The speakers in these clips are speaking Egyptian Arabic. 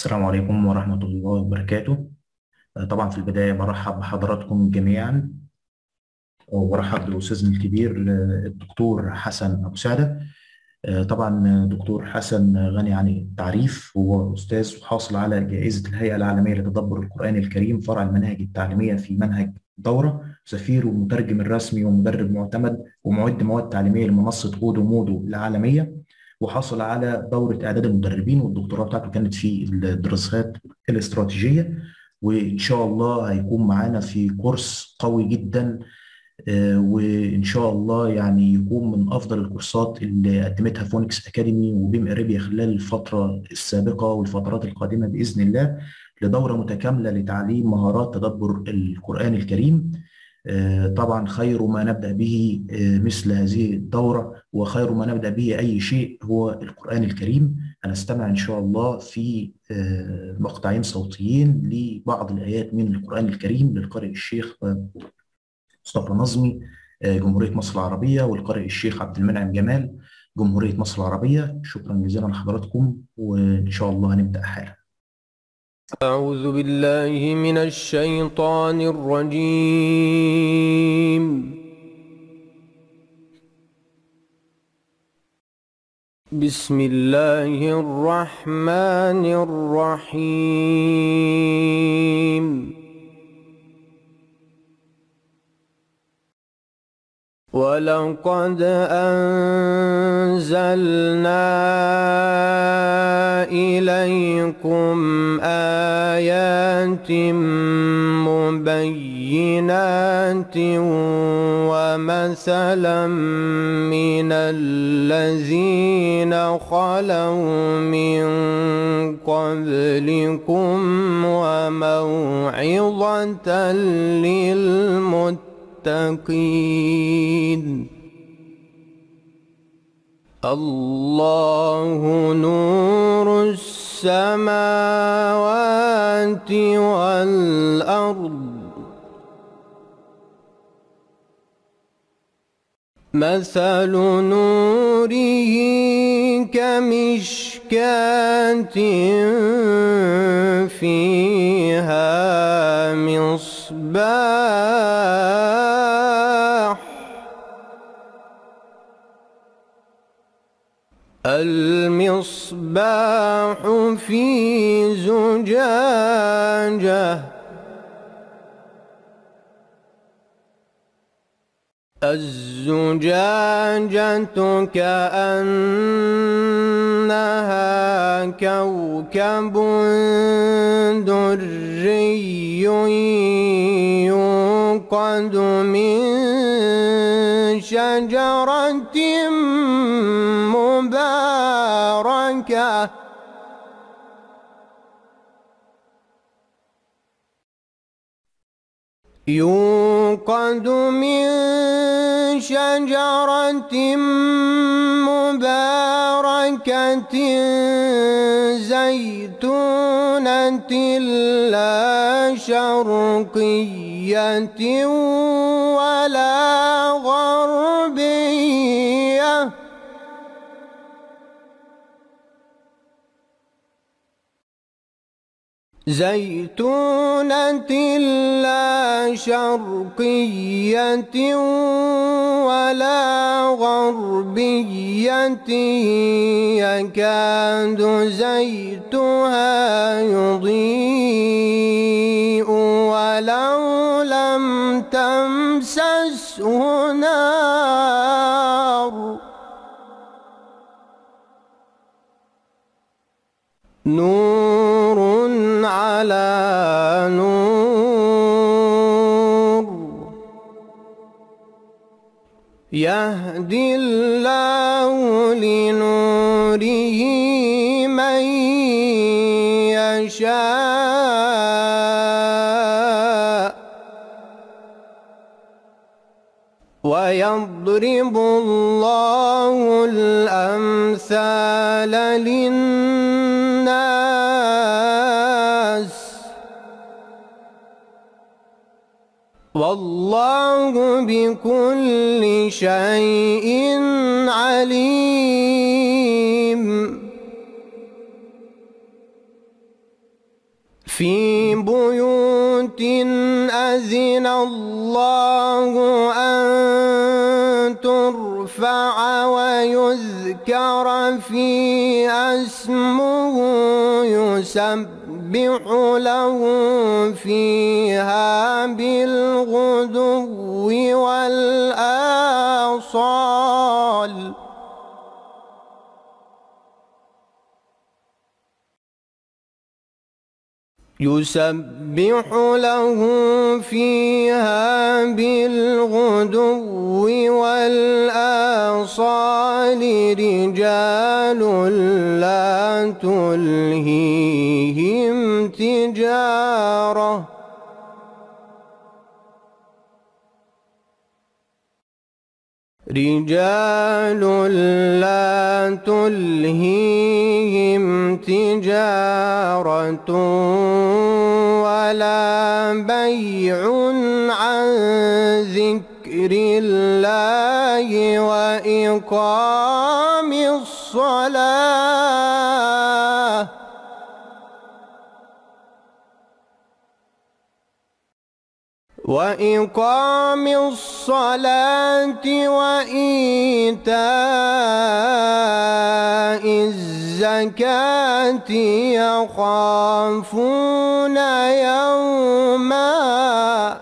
السلام عليكم ورحمة الله وبركاته آه، طبعا في البداية برحب بحضراتكم جميعا وبرحب بأستاذنا الكبير آه، الدكتور حسن أبو سعدة آه، طبعا دكتور حسن غني عن التعريف هو أستاذ وحاصل على جائزة الهيئة العالمية لتدبر القرآن الكريم فرع المناهج التعليمية في منهج دورة سفير ومترجم الرسمي ومدرب معتمد ومعد مواد تعليمية لمنصة أودو مودو العالمية وحصل على دورة إعداد المدربين والدكتوراه بتاعته كانت في الدراسات الاستراتيجية وإن شاء الله هيكون معانا في كورس قوي جدا آه، وإن شاء الله يعني يكون من أفضل الكورسات اللي قدمتها فونكس أكاديمي وبيم أريبيا خلال الفترة السابقة والفترات القادمة بإذن الله لدورة متكاملة لتعليم مهارات تدبر القرآن الكريم آه، طبعا خير ما نبدأ به آه، مثل هذه الدورة وخير ما نبدأ به أي شيء هو القرآن الكريم هنستمع إن شاء الله في آه، مقطعين صوتيين لبعض الآيات من القرآن الكريم للقارئ الشيخ مصطفى نظمي جمهورية مصر العربية والقارئ الشيخ عبد المنعم جمال جمهورية مصر العربية شكرا جزيلا لحضراتكم وإن شاء الله هنبدأ حالا أعوذ بالله من الشيطان الرجيم بسم الله الرحمن الرحيم ولقد أنزلنا إليكم آيات مبينات ومثلا من الذين خلوا من قبلكم وموعظة للمتقين الله نور السماوات والأرض مثل نوره كمشكاة فيها مصباح المصباح في زجاجة الزجاجة كأنها كوكب دري يوقد من شجرة مباركة يوقد من شجرة مباركة زيتونة لا شرقية ولا غربية زيتونة لا شرقية ولا غربية يكاد زيتها يضيء ولو لم تمسسه نار نور على نور يهدي الله لنوره من يشاء ويضرب الله الأمثال للناس والله بكل شيء عليم في بيوت أذن الله أن ترفع ويذكر فيها اسمه يسبح له فيها بالغدو والآصال يسبح له فيها بالغدو والآصال رجال لا تلهيهم تجارة رجال لا تلهيهم تجارة ولا بيع عن ذكر الله وإقام الصلاة وإقام الصلاة وإيتاء الزكاة يخافون يوما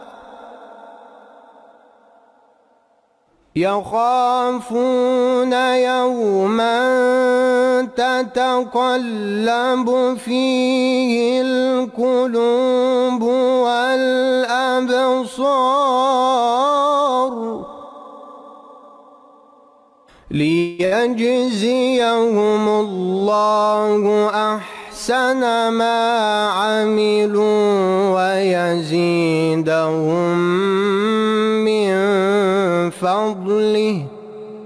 يخافون يوما تتقلب فيه القلوب والأبصار ليجزيهم الله أحسن ما عملوا ويزيدهم من فضله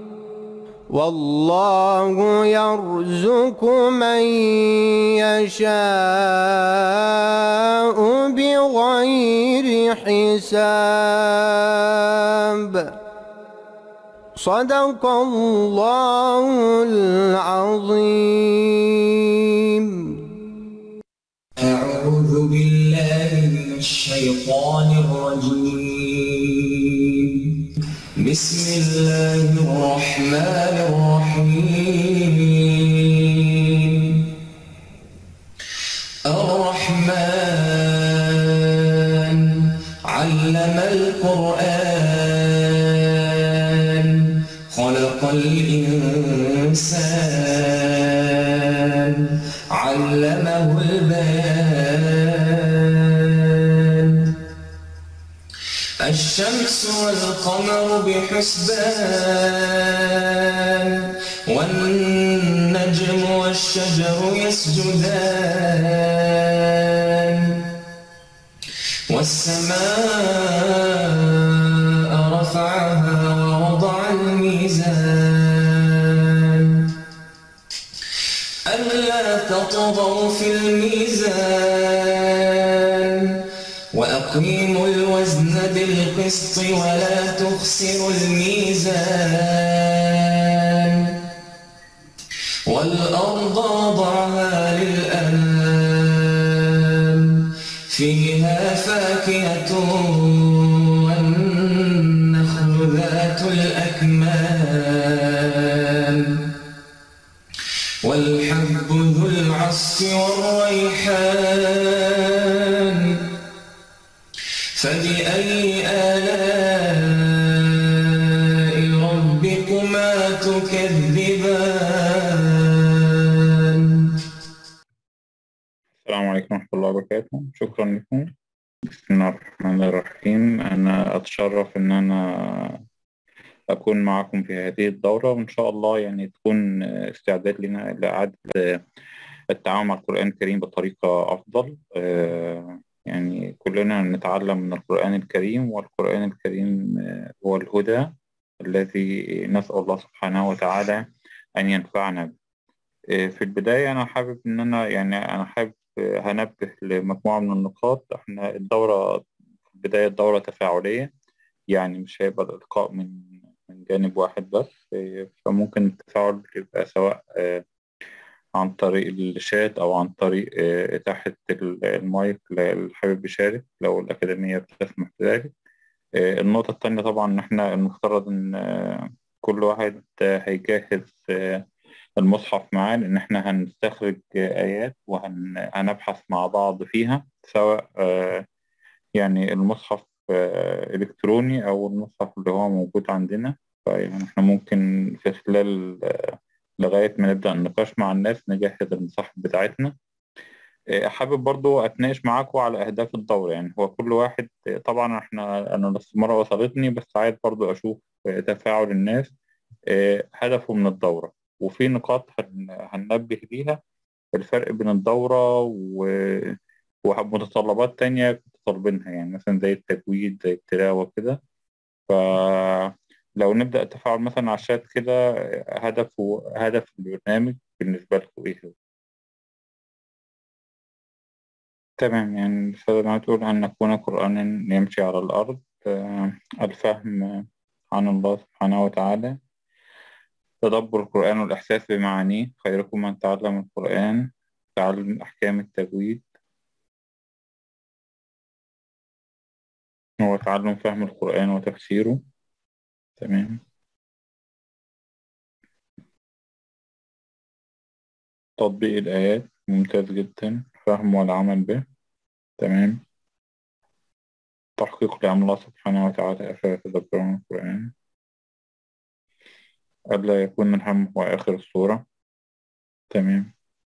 والله يرزق من يشاء بغير حساب صدق الله العظيم أعوذ بالله من الشيطان الرجيم بسم الله الرحمن الرحيم الرحمن علم القرآن خلق الإنسان علمه البيان الشمس والقمر بحسبان والنجم والشجر يسجدان والسماء رفعها ووضع الميزان ألا تطغوا في الميزان وأقيموا الوزن بالقسط ولا تخسروا الميزان والأرض وضعها للأنام فيها فاكهة والنخل ذات الأكمام والحب ذو العصف والريحان فبأي آلاء ربكما تكذبان السلام عليكم ورحمة الله وبركاته شكرا لكم بسم الله الرحمن الرحيم أنا أتشرف إن أنا أكون معكم في هذه الدورة وإن شاء الله يعني تكون استعداد لنا لإعادة التعامل مع القرآن الكريم بطريقة أفضل آه، يعني كلنا نتعلم من القرآن الكريم والقرآن الكريم آه، هو الهدى الذي نسأل الله سبحانه وتعالى أن ينفعنا به آه، في البداية أنا حابب إن أنا يعني أنا حابب آه، هنبه لمجموعة من النقاط إحنا الدورة في البداية الدورة تفاعلية يعني مش هيبقى الإلقاء من من جانب واحد بس آه، فممكن التفاعل يبقى سواء آه، عن طريق الشات أو عن طريق آه، إتاحة ال- المايك اللي حابب يشارك لو الأكاديمية بتسمح بذلك آه، النقطة التانية طبعا إن إحنا المفترض إن آه، كل واحد آه، هيجهز آه، المصحف معاه لأن إحنا هنستخرج آه، آيات وهنبحث مع بعض فيها سواء آه، يعني المصحف آه، إلكتروني أو المصحف اللي هو موجود عندنا فيعني إحنا ممكن في خلال آه، لغاية ما نبدأ النقاش مع الناس نجهز المصاحف بتاعتنا آه، حابب برضو أتناقش معاكم على أهداف الدورة يعني هو كل واحد آه، طبعا إحنا أنا الاستمارة وصلتني بس عايز برضو أشوف آه، تفاعل الناس آه، هدفه من الدورة وفي نقاط هن- هننبه ليها الفرق بين الدورة و- ومتطلبات تانية كنت طالبينها يعني مثلا زي التجويد زي التلاوة كده فلو نبدأ التفاعل مثلا على الشات كده هدف هدف البرنامج بالنسبة لكم إيه هو؟ تمام يعني الرسالة تقول أن نكون قرآنا يمشي على الأرض آه، الفهم عن الله سبحانه وتعالى تدبر القرآن والإحساس بمعانيه خيركم من تعلم القرآن تعلم أحكام التجويد هو تعلم فهم القرآن وتفسيره تمام تطبيق الآيات ممتاز جدا فهم والعمل به تمام تحقيق لأمر الله سبحانه وتعالى أفلا يتدبرون القرآن ألا يكون الهم هو آخر الصورة تمام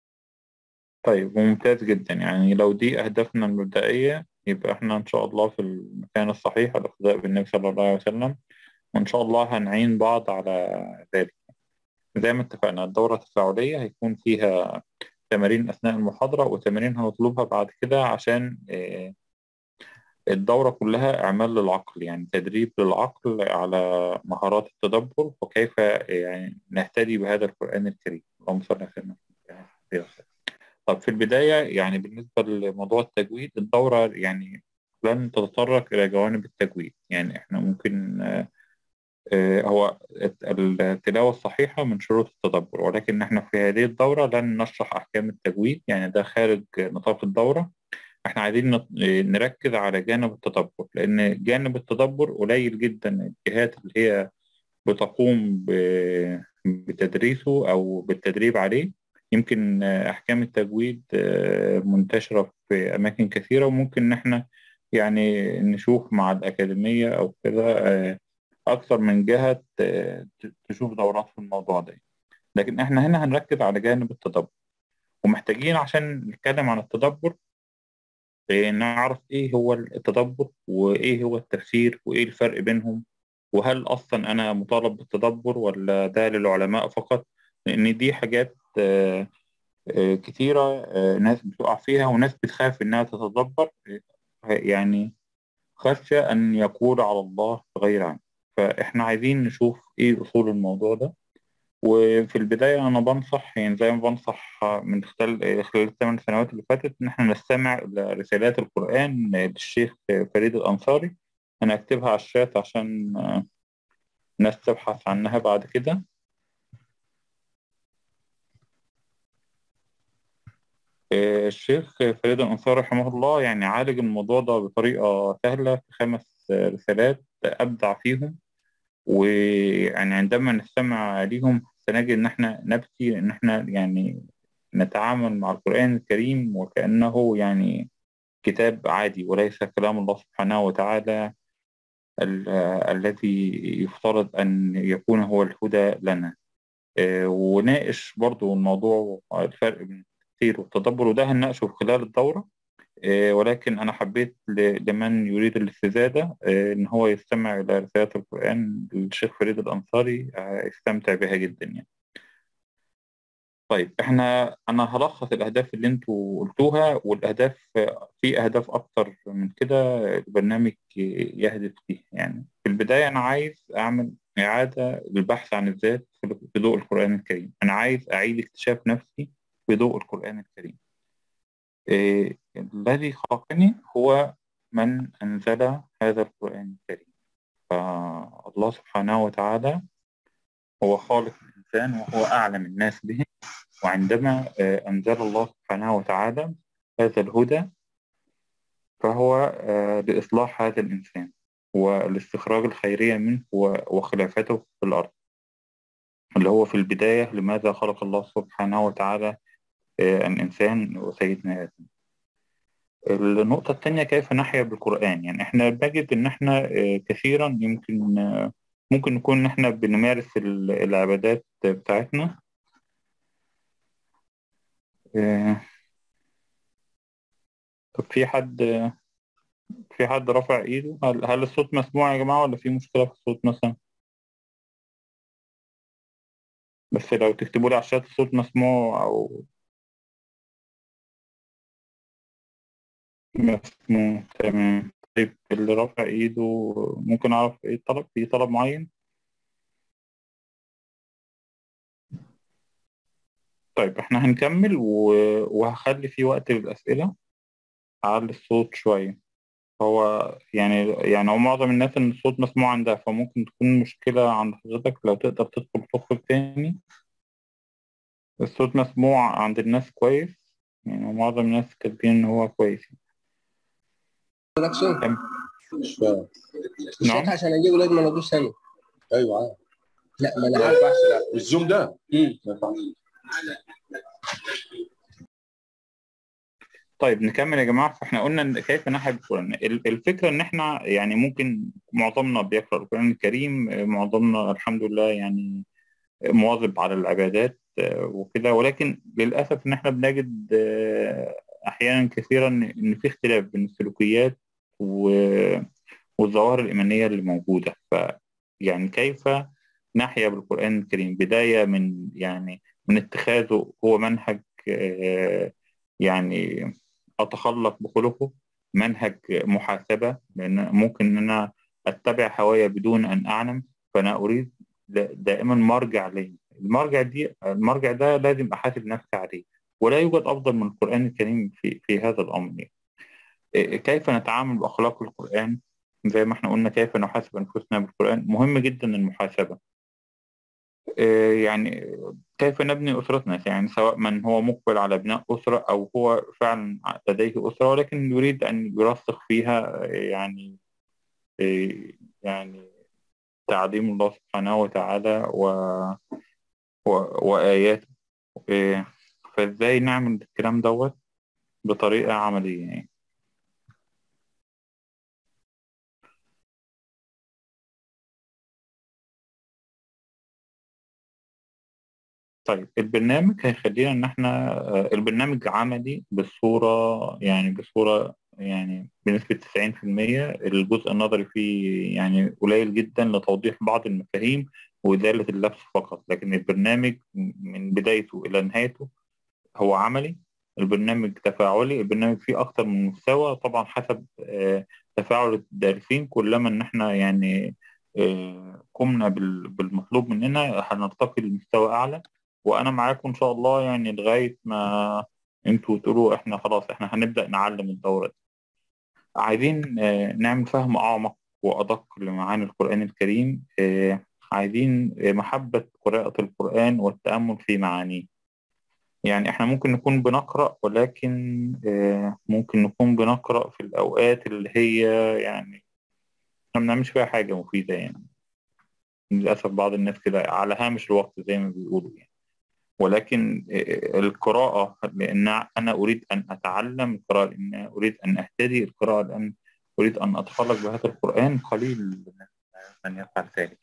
طيب ممتاز جدا يعني لو دي أهدافنا المبدئية يبقى احنا إن شاء الله في المكان الصحيح الاقتداء بالنبي صلى الله عليه وسلم وإن شاء الله هنعين بعض على ذلك زي ما اتفقنا الدورة التفاعلية هيكون فيها تمارين أثناء المحاضرة وتمارين هنطلبها بعد كده عشان آه، الدورة كلها إعمال للعقل يعني تدريب للعقل على مهارات التدبر وكيف يعني نهتدي بهذا القرآن الكريم اللهم صل على سيدنا محمد. طب في البداية يعني بالنسبة لموضوع التجويد الدورة يعني لن تتطرق إلى جوانب التجويد يعني إحنا ممكن آه، آه، هو التلاوة الصحيحة من شروط التدبر ولكن إحنا في هذه الدورة لن نشرح أحكام التجويد يعني ده خارج نطاق الدورة احنا عايزين نط- نركز على جانب التدبر لأن جانب التدبر قليل جدا الجهات اللي هي بتقوم ب- بتدريسه أو بالتدريب عليه يمكن آه، أحكام التجويد آه، منتشرة في أماكن كثيرة وممكن إن احنا يعني نشوف مع الأكاديمية أو كده آه، أكثر من جهة آه، ت- تشوف دورات في الموضوع ده لكن احنا هنا هنركز على جانب التدبر ومحتاجين عشان نتكلم عن التدبر إيه، نعرف ايه هو التدبر وايه هو التفسير وايه الفرق بينهم وهل اصلا انا مطالب بالتدبر ولا ده للعلماء فقط لان دي حاجات آه، آه، كتيرة آه، ناس بتقع فيها وناس بتخاف انها تتدبر آه، يعني خشية ان يقول على الله غير عنه فاحنا عايزين نشوف ايه اصول الموضوع ده وفي البداية أنا بنصح يعني زي ما بنصح من خلال خلال الثمان سنوات اللي فاتت إن إحنا نستمع لرسالات القرآن للشيخ فريد الأنصاري أنا أكتبها على الشات عشان آه، ناس تبحث عنها بعد كده آه، الشيخ فريد الأنصاري رحمه الله يعني عالج الموضوع ده بطريقة سهلة في خمس آه، رسالات أبدع فيهم ويعني عندما نستمع ليهم سنجد إن إحنا نبكي إن إحنا يعني نتعامل مع القرآن الكريم وكأنه يعني كتاب عادي وليس كلام الله سبحانه وتعالى ال- الذي يفترض أن يكون هو الهدى لنا آه، وناقش برضو الموضوع الفرق بين التفسير والتدبر وده هنناقشه خلال الدورة آه، ولكن أنا حبيت ل- لمن يريد الاستزادة آه، إن هو يستمع إلى رسالة القرآن للشيخ فريد الأنصاري آه، يستمتع بها جدا يعني طيب احنا انا هلخص الاهداف اللي انتوا قلتوها والاهداف في اهداف اكتر من كده البرنامج يهدف ليها يعني في البدايه انا عايز اعمل اعاده للبحث عن الذات في ضوء القران الكريم انا عايز اعيد اكتشاف نفسي في ضوء القران الكريم إيه الذي خلقني هو من انزل هذا القران الكريم فالله سبحانه وتعالى هو خالق الانسان وهو اعلم الناس به وعندما آه، أنزل الله سبحانه وتعالى هذا الهدى فهو آه، لإصلاح هذا الإنسان والاستخراج الخيرية منه و- وخلافته في الأرض اللي هو في البداية لماذا خلق الله سبحانه وتعالى آه، الإنسان وسيدنا آدم النقطة الثانية كيف نحيا بالقرآن يعني احنا بنجد ان احنا آه، كثيرا يمكن آه، ممكن نكون ان احنا بنمارس ال- العبادات بتاعتنا آه، طب في حد في حد رفع ايده هل, هل الصوت مسموع يا جماعة ولا في مشكلة في الصوت مثلا بس لو تكتبوا لي على الشات الصوت مسموع او مسموع تمام طيب اللي رافع ايده ممكن اعرف ايه الطلب في طلب معين طيب احنا هنكمل و... وهخلي في وقت للأسئلة أعلي الصوت شوية هو يعني يعني هو معظم الناس إن الصوت مسموع عندها فممكن تكون مشكلة عند حضرتك لو تقدر تدخل تخرج تاني الصوت مسموع عند الناس كويس يعني هو معظم الناس كاتبين إن هو كويس برودكشن تمام. مش فاهم نعم. الشات عشان اجيبه لازم انا ادوس ثانيه ايوه عارف لا ما انا عارف احسن لا الزوم ده مم. ما ينفعش. طيب نكمل يا جماعة فاحنا قلنا إن كيف نحب القرآن ال- الفكرة إن احنا يعني ممكن معظمنا بيقرأ القرآن الكريم معظمنا الحمد لله يعني مواظب على العبادات آه، وكده ولكن للأسف إن احنا بنجد آه، أحيانا كثيرا إن في اختلاف بين السلوكيات و- والظواهر الإيمانية اللي موجودة ف يعني كيف نحيا بالقرآن الكريم بداية من يعني من اتخاذه هو منهج آه، يعني أتخلق بخلقه منهج محاسبة لأن ممكن إن أنا أتبع هوايا بدون أن أعلم فأنا أريد دا- دائما مرجع لي المرجع دي المرجع ده لازم أحاسب نفسي عليه ولا يوجد أفضل من القرآن الكريم في في هذا الأمر يعني. إيه- كيف نتعامل بأخلاق القرآن زي ما احنا قلنا كيف نحاسب أنفسنا بالقرآن مهم جدا المحاسبة إيه يعني كيف نبني أسرتنا يعني سواء من هو مقبل على بناء أسرة أو هو فعلا لديه أسرة ولكن يريد أن يرسخ فيها يعني إيه يعني تعظيم الله سبحانه وتعالى و... و... وآياته إيه فإزاي نعمل الكلام دوت بطريقة عملية يعني طيب البرنامج هيخلينا ان احنا آه، البرنامج عملي بصورة يعني بصورة يعني بنسبة 90% الجزء النظري فيه يعني قليل جدا لتوضيح بعض المفاهيم وإزالة اللبس فقط لكن البرنامج من بدايته إلى نهايته هو عملي البرنامج تفاعلي البرنامج فيه أكتر من مستوى طبعا حسب آه، تفاعل الدارسين كلما إن احنا يعني آه، قمنا بال- بالمطلوب مننا هنرتقي لمستوى أعلى وانا معاكم ان شاء الله يعني لغايه ما انتوا تقولوا احنا خلاص احنا هنبدا نعلم الدوره دي عايزين آه، نعمل فهم اعمق وادق لمعاني القران الكريم آه، عايزين آه، محبه قراءه القران والتامل في معانيه يعني احنا ممكن نكون بنقرا ولكن آه، ممكن نكون بنقرا في الاوقات اللي هي يعني احنا ما بنعملش فيها حاجه مفيده يعني للاسف بعض الناس كده على هامش الوقت زي ما بيقولوا يعني ولكن القراءة لأن أنا أريد أن أتعلم القراءة لأن أريد أن أهتدي القراءة لأن أريد أن أتخلق بهذا القرآن قليل من يفعل ذلك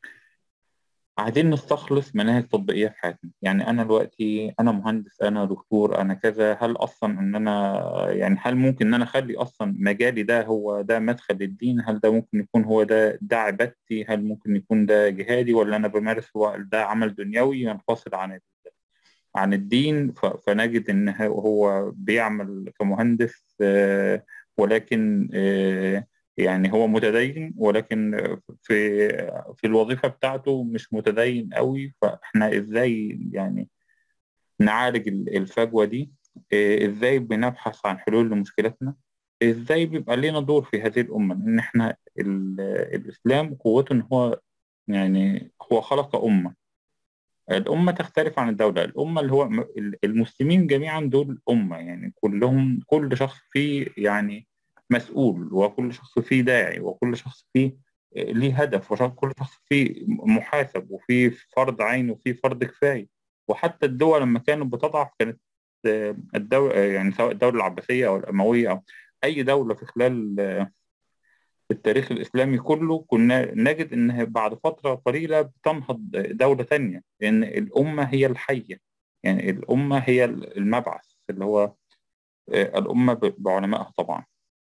عايزين نستخلص مناهج تطبيقية في حياتنا يعني أنا دلوقتي أنا مهندس أنا دكتور أنا كذا هل أصلا إن أنا يعني هل ممكن إن أنا أخلي أصلا مجالي ده هو ده مدخل للدين هل ده ممكن يكون هو ده ده عبادتي هل ممكن يكون ده جهادي ولا أنا بمارس هو ده عمل دنيوي ينفصل عن ال- عن الدين ف- فنجد إن هو- هو بيعمل كمهندس آه، ولكن آه، يعني هو متدين ولكن في في الوظيفة بتاعته مش متدين قوي فاحنا ازاي يعني نعالج ال- الفجوة دي إيه، ازاي بنبحث عن حلول لمشكلتنا ازاي بيبقى لنا دور في هذه الأمة ان احنا ال- الإسلام قوته ان هو يعني هو خلق أمة الأمة تختلف عن الدولة الأمة اللي هو م- ال- المسلمين جميعا دول أمة يعني كلهم كل شخص فيه يعني مسؤول وكل شخص فيه داعي وكل شخص فيه ليه هدف وكل شخص فيه محاسب وفيه فرض عين وفيه فرض كفاية وحتى الدول لما كانت بتضعف كانت الدولة يعني سواء الدولة العباسية أو الأموية أو أي دولة في خلال التاريخ الإسلامي كله كنا نجد إن بعد فترة قليلة بتنهض دولة تانية لأن الأمة هي الحية يعني الأمة هي المبعث اللي هو الأمة بعلمائها طبعا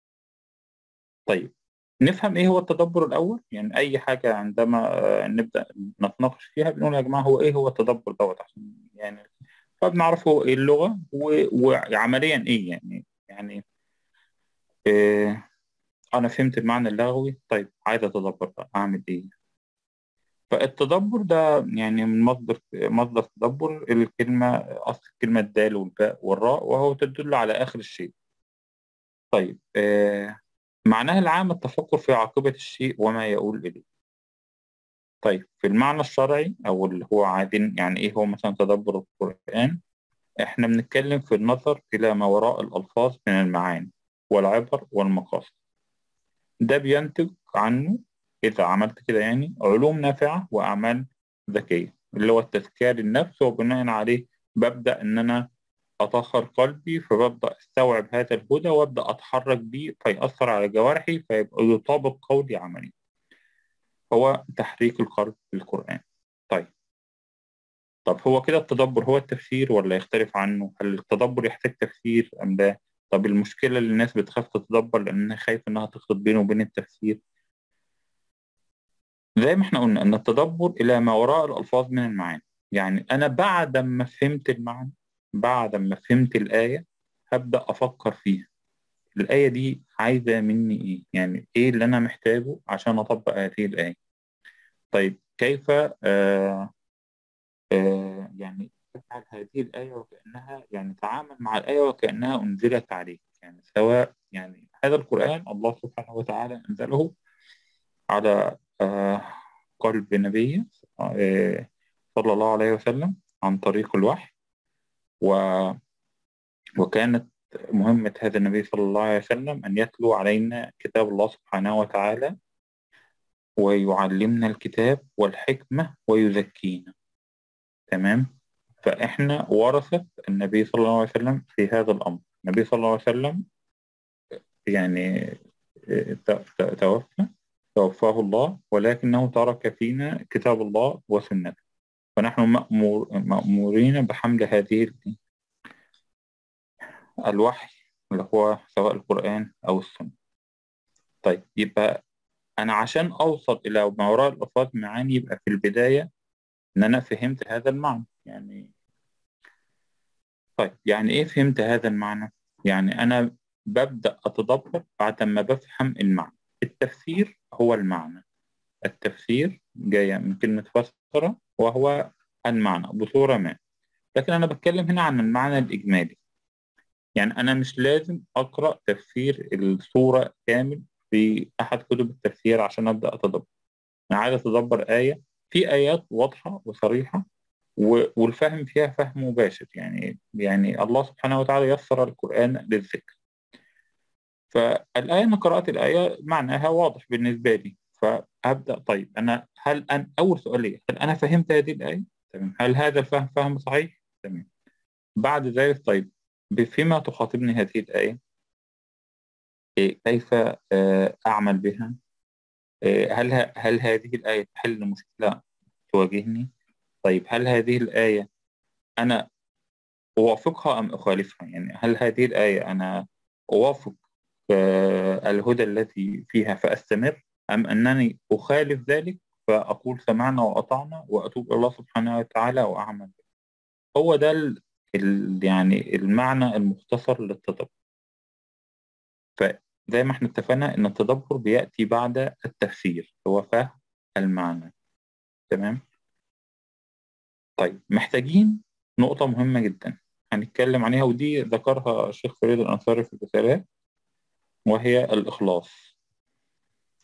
طيب نفهم إيه هو التدبر الأول يعني أي حاجة عندما نبدأ نتناقش فيها بنقول يا جماعة هو إيه هو التدبر دوت عشان يعني فبنعرفه إيه اللغة و- وعمليا إيه يعني يعني إيه أنا فهمت المعنى اللغوي طيب عايز أتدبر بقى أعمل إيه فالتدبر ده يعني من مصدر مصدر تدبر الكلمة أصل الكلمة الدال والباء والراء وهو تدل على آخر الشيء طيب آه معناها العام التفكر في عاقبة الشيء وما يؤول إليه طيب في المعنى الشرعي أو اللي هو عايزين يعني إيه هو مثلا تدبر القرآن إحنا بنتكلم في النظر إلى ما وراء الألفاظ من المعاني والعبر والمقاصد ده بينتج عنه إذا عملت كده يعني علوم نافعة وأعمال ذكية اللي هو التزكية للنفس وبناء عليه ببدأ إن أنا أطهر قلبي فببدأ أستوعب هذا الهدى وأبدأ أتحرك بيه فيأثر على جوارحي فيبقى يطابق قولي عملي هو تحريك القلب بالقرآن طيب طب هو كده التدبر هو التفسير ولا يختلف عنه هل التدبر يحتاج تفسير أم لا طب المشكلة اللي الناس بتخاف تتدبر لأنها خايفة إنها تخلط بينه وبين التفسير زي ما احنا قلنا ان التدبر الى ما وراء الالفاظ من المعاني يعني انا بعد ما فهمت المعنى بعد ما فهمت الايه هبدا افكر فيها الايه دي عايزه مني ايه يعني ايه اللي انا محتاجه عشان اطبق هذه الايه طيب كيف آه آه يعني تفعل هذه الايه وكانها يعني تعامل مع الايه وكانها انزلت عليك يعني سواء يعني هذا القران الله سبحانه وتعالى انزله على آه قلب نبيه آه صلى الله عليه وسلم عن طريق الوحي و وكانت مهمة هذا النبي صلى الله عليه وسلم أن يتلو علينا كتاب الله سبحانه وتعالى ويعلمنا الكتاب والحكمة ويزكينا تمام فإحنا ورثة النبي صلى الله عليه وسلم في هذا الأمر النبي صلى الله عليه وسلم يعني توفى توفاه الله ولكنه ترك فينا كتاب الله وسنته فنحن مأمور مأمورين بحمل هذه الوحي اللي هو سواء القرآن أو السنة طيب يبقى أنا عشان أوصل إلى ما وراء الألفاظ معاني يبقى في البداية إن أنا فهمت هذا المعنى يعني طيب يعني إيه فهمت هذا المعنى؟ يعني أنا ببدأ أتدبر بعد ما بفهم المعنى التفسير هو المعنى التفسير جاية من كلمة فسر وهو المعنى بصورة ما لكن أنا بتكلم هنا عن المعنى الإجمالي يعني أنا مش لازم أقرأ تفسير الصورة كامل في أحد كتب التفسير عشان أبدأ أتدبر أنا عايز أتدبر آية في آيات واضحة وصريحة والفهم فيها فهم مباشر يعني يعني الله سبحانه وتعالى يسر القرآن للذكر فالآية أنا قرأت الآية معناها واضح بالنسبة لي فأبدأ طيب أنا هل أنا أول سؤال لي هل أنا فهمت هذه الآية؟ تمام هل هذا الفهم فهم صحيح؟ تمام بعد ذلك طيب فيما تخاطبني هذه الآية إيه كيف أعمل بها إيه هل هل هذه الآية تحل مشكلة تواجهني طيب هل هذه الآية أنا أوافقها أم أخالفها يعني هل هذه الآية أنا أوافق الهدى الذي فيها فأستمر أم أنني أخالف ذلك فأقول سمعنا وأطعنا وأتوب إلى الله سبحانه وتعالى وأعمل به هو ده ال يعني المعنى المختصر للتدبر فزي ما احنا اتفقنا ان التدبر بيأتي بعد التفسير هو فهم المعنى تمام طيب محتاجين نقطة مهمة جدا هنتكلم عليها ودي ذكرها الشيخ فريد الأنصاري في الرسالات وهي الإخلاص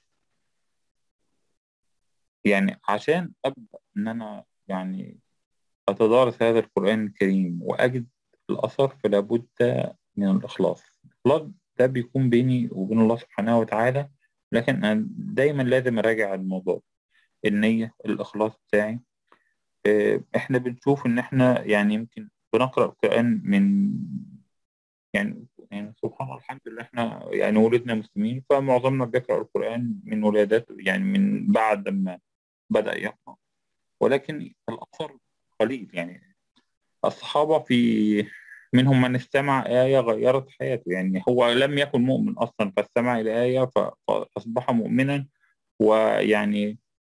يعني عشان أبدأ إن أنا يعني أتدارس هذا القرآن الكريم وأجد الأثر فلا بد من الإخلاص الإخلاص ده بيكون بيني وبين الله سبحانه وتعالى لكن أنا دايما لازم أراجع الموضوع النية الإخلاص بتاعي آه، إحنا بنشوف إن إحنا يعني يمكن بنقرأ القرآن من يعني يعني سبحان الله الحمد لله إحنا يعني ولدنا مسلمين فمعظمنا بيقرأ القرآن من ولادته يعني من بعد ما بدأ يقرأ ولكن الأثر قليل يعني الصحابة في منهم من استمع آية غيرت حياته يعني هو لم يكن مؤمن أصلا فاستمع إلى آية ف- فأصبح مؤمنا ويعني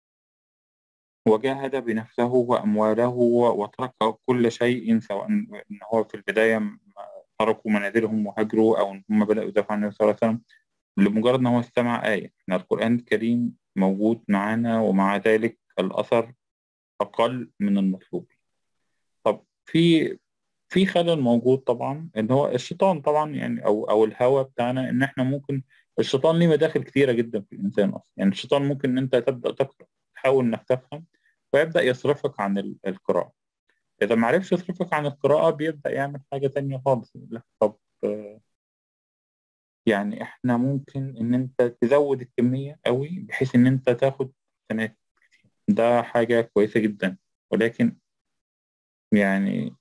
وجاهد بنفسه وأمواله وترك كل شيء سواء إن هو في البداية م- تركوا منازلهم وهاجروا أو إن هم بدأوا يدافعوا عن النبي صلى الله عليه وسلم لمجرد إن هو استمع آية إحنا القرآن الكريم موجود معانا ومع ذلك الأثر أقل من المطلوب طب في في خلل موجود طبعا ان هو الشيطان طبعا يعني او او الهوى بتاعنا ان احنا ممكن الشيطان ليه مداخل كتيره جدا في الانسان اصلا يعني الشيطان ممكن ان انت تبدا تقرا تحاول انك تفهم فيبدا يصرفك عن ال- القراءه اذا ما عرفش يصرفك عن القراءه بيبدا يعمل حاجه تانية خالص يقول لك طب آه، يعني احنا ممكن ان انت تزود الكميه قوي بحيث ان انت تاخد سنوات كتير ده حاجه كويسه جدا ولكن يعني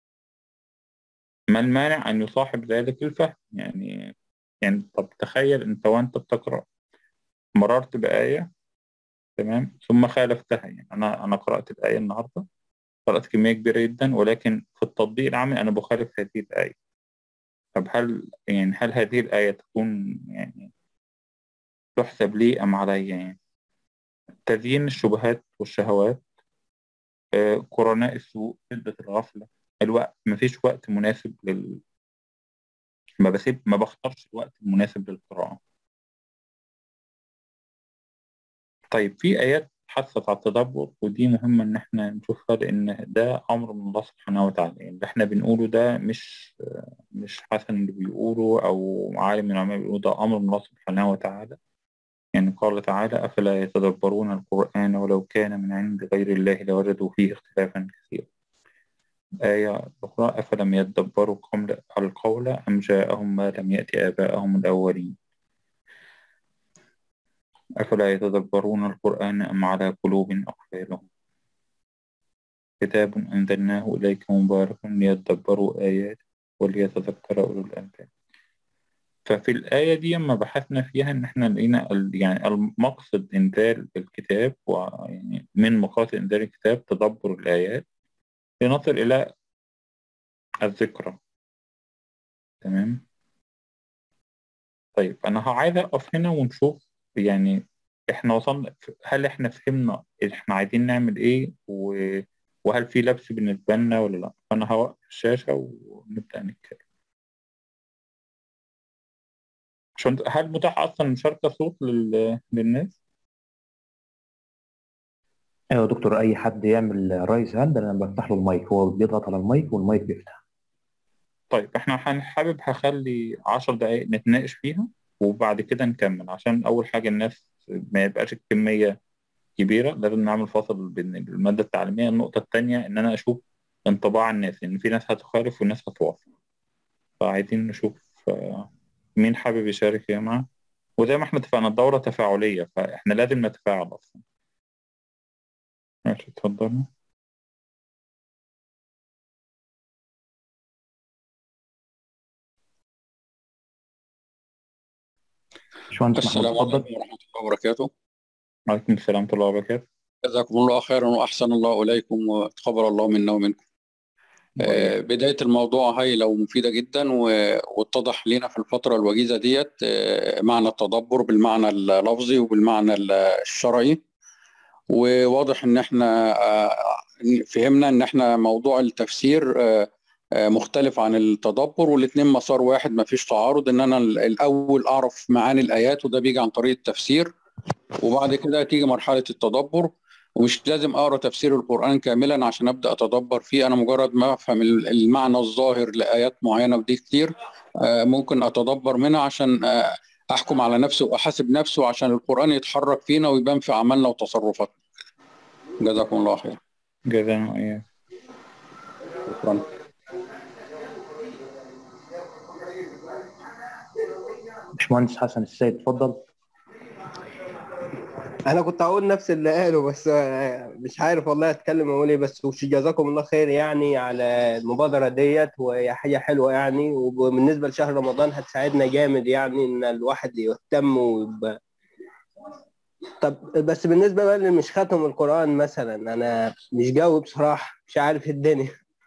ما المانع أن يصاحب ذلك الفهم يعني يعني طب تخيل أنت وأنت بتقرأ مررت بآية تمام ثم خالفتها يعني أنا أنا قرأت الآية النهاردة قرأت كمية كبيرة جدا ولكن في التطبيق العملي أنا بخالف هذه الآية طب هل يعني هل هذه الآية تكون يعني تحسب لي أم علي يعني تزيين الشبهات والشهوات آه، قرناء السوء شدة الغفلة الوقت مفيش وقت مناسب لل ما بسيب ما بختارش الوقت المناسب للقراءة طيب في آيات حثت على التدبر ودي مهمة إن إحنا نشوفها لأن ده أمر من الله سبحانه وتعالى يعني اللي إحنا بنقوله ده مش مش حسن اللي بيقوله أو عالم من العلماء بيقوله ده أمر من الله سبحانه وتعالى يعني قال تعالى أفلا يتدبرون القرآن ولو كان من عند غير الله لوجدوا فيه اختلافا كثيرا آية أخرى أفلم يدبروا قول القول أم جاءهم ما لم يأت آباءهم الأولين أفلا يتدبرون القرآن أم على قلوب أقفالهم كتاب أنزلناه إليك مبارك ليدبروا آياته وليتذكر أولو الألباب ففي الآية دي لما بحثنا فيها إن إحنا لقينا ال- يعني المقصد إنزال الكتاب ويعني من مقاصد إنزال الكتاب تدبر الآيات لنصل إلى الذكرى تمام طيب أنا عايز أقف هنا ونشوف يعني إحنا وصلنا هل إحنا فهمنا إحنا عايزين نعمل إيه و... وهل في لبس بالنسبة لنا ولا لأ فأنا هوقف الشاشة ونبدأ نتكلم عشان هل متاح أصلا مشاركة صوت لل... للناس؟ ايوه يا دكتور اي حد يعمل رايز هاند انا بفتح له المايك هو بيضغط على المايك والمايك بيفتح طيب إحنا هن- حابب هخلي عشر دقايق نتناقش فيها وبعد كده نكمل عشان أول حاجة الناس ما يبقاش الكمية كبيرة لازم نعمل فاصل بين المادة التعليمية النقطة التانية إن أنا أشوف انطباع الناس إن في ناس هتخالف وناس هتوافق فعايزين نشوف آه، مين حابب يشارك يا جماعة وزي ما احنا اتفقنا الدورة تفاعلية فاحنا لازم نتفاعل أصلا ماشي اتفضل باشمهندس محمود السلام اتفضل عليكم ورحمة الله وبركاته عليكم السلام ورحمة الله وبركاته جزاكم الله خيرا وأحسن الله إليكم وتقبل الله منا ومنكم آه، بداية الموضوع هايلة ومفيدة جدا و- واتضح لنا في الفترة الوجيزة ديت آه، معنى التدبر بالمعنى اللفظي وبالمعنى الشرعي وواضح ان احنا آه، فهمنا ان احنا موضوع التفسير آه، آه، مختلف عن التدبر والاتنين مسار واحد ما فيش تعارض ان انا ال- الاول اعرف معاني الايات وده بيجي عن طريق التفسير وبعد كده تيجي مرحلة التدبر ومش لازم اقرا تفسير القرآن كاملا عشان ابدا اتدبر فيه انا مجرد ما افهم ال- المعنى الظاهر لايات معينة ودي كتير آه، ممكن اتدبر منها عشان آه، احكم على نفسي واحاسب نفسي وعشان القرآن يتحرك فينا ويبان في اعمالنا وتصرفاتنا جزاكم الله خير جزانا وإياك شكرا باشمهندس حسن السيد اتفضل انا كنت هقول نفس اللي قاله بس آه، مش عارف والله اتكلم اقول ايه بس وش جزاكم الله خير يعني على المبادره ديت وهي حاجه حلوه يعني وبالنسبه لشهر رمضان هتساعدنا جامد يعني ان الواحد يهتم ويبقى طب بس بالنسبه بقى اللي مش ختم القران مثلا انا مش جاوب بصراحه مش عارف الدنيا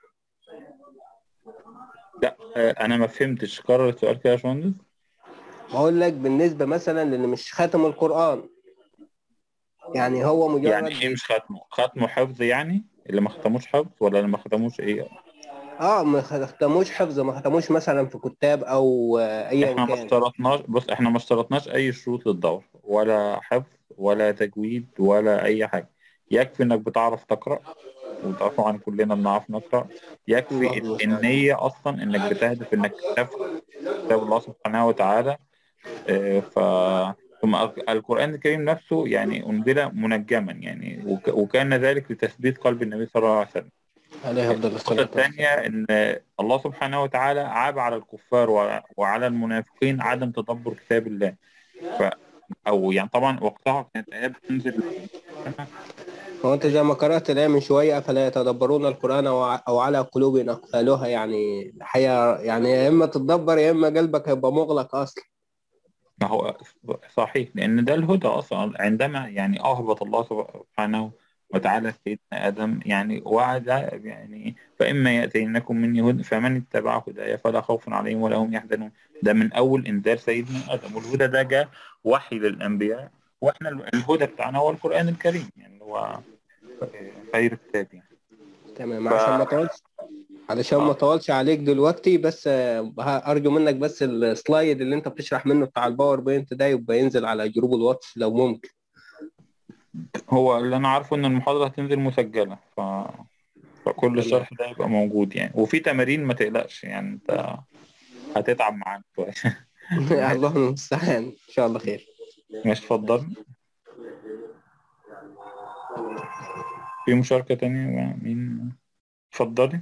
لا آه، انا ما فهمتش كرر السؤال كده يا باشمهندس بقول لك بالنسبه مثلا للي مش ختم القران يعني هو مجرد يعني ايه مش ختمه ختمه حفظ يعني اللي ما ختموش حفظ ولا اللي ما ختموش ايه اه ما ختموش حفظ ما ختموش مثلا في كتاب او آه، ايا احنا ما كان اشترطناش بص احنا ما اشترطناش اي شروط للدور ولا حفظ ولا تجويد ولا اي حاجه يكفي انك بتعرف تقرا وطبعا كلنا بنعرف نقرا يكفي الله ال- المستعان. النية اصلا انك بتهدف انك تفهم كتاب الله سبحانه وتعالى آه، ف ثم القرآن الكريم نفسه يعني أنزل منجما يعني وك- وكان ذلك لتثبيت قلب النبي صلى الله عليه وسلم عليه افضل النقطة الصلاه والسلام الثانية إن الله سبحانه وتعالى عاب على الكفار وع- وعلى المنافقين عدم تدبر كتاب الله ف أو يعني طبعا وقتها كانت آيات بتنزل هو انت زي ما قرات الايه من شويه افلا يتدبرون القران او أو على قلوب اقفالها يعني الحقيقه يعني يا اما تتدبر يا اما قلبك هيبقى مغلق اصلا ما هو صحيح لأن ده الهدى أصلا عندما يعني أهبط الله سبحانه وتعالى سيدنا آدم يعني وعد يعني فإما يأتينكم مني هدى فمن اتبع هدايا فلا خوف عليهم ولا هم يحزنون ده من أول إنذار سيدنا آدم والهدى ده جاء وحي للأنبياء وإحنا الهدى بتاعنا هو القرآن الكريم يعني هو خير كتاب يعني تمام ف- عشان ما طولش علشان ما طولش عليك دلوقتي بس آه، ارجو منك بس السلايد اللي انت بتشرح منه بتاع الباوربوينت ده يبقى ينزل على جروب الواتس لو ممكن هو اللي أنا عارفه إن المحاضرة هتنزل مسجلة ف... فكل تمام. الشرح ده يبقى موجود يعني وفي تمارين ما تقلقش يعني أنت هتتعب معانا شوية الله المستعان ان شاء الله خير مش اتفضل في مشاركة تانية مين اتفضلي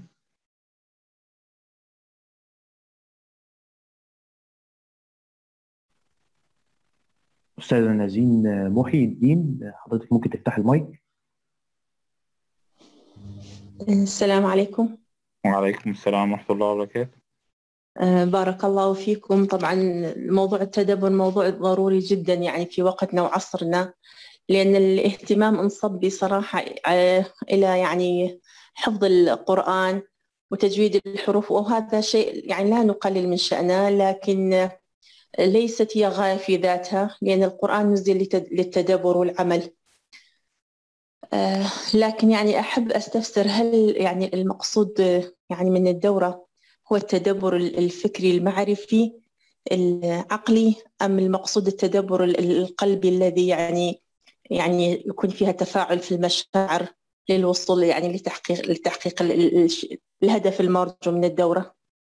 أستاذة نازين محي الدين حضرتك ممكن تفتح المايك السلام عليكم وعليكم السلام ورحمة الله وبركاته آه، بارك الله فيكم طبعا موضوع التدبر موضوع ضروري جدا يعني في وقتنا وعصرنا لأن الاهتمام انصب بصراحة آه، إلى يعني حفظ القرآن وتجويد الحروف وهذا شيء يعني لا نقلل من شأنه لكن ليست هي غاية في ذاتها لأن القرآن نزل لتد- للتدبر والعمل آه، لكن يعني أحب أستفسر هل يعني المقصود آه، يعني من الدورة هو التدبر ال- الفكري المعرفي العقلي أم المقصود التدبر ال- ال- القلبي الذي يعني يعني يكون فيها تفاعل في المشاعر للوصول يعني لتحقيق لتحقيق ال- ال- الش- الهدف المرجو من الدورة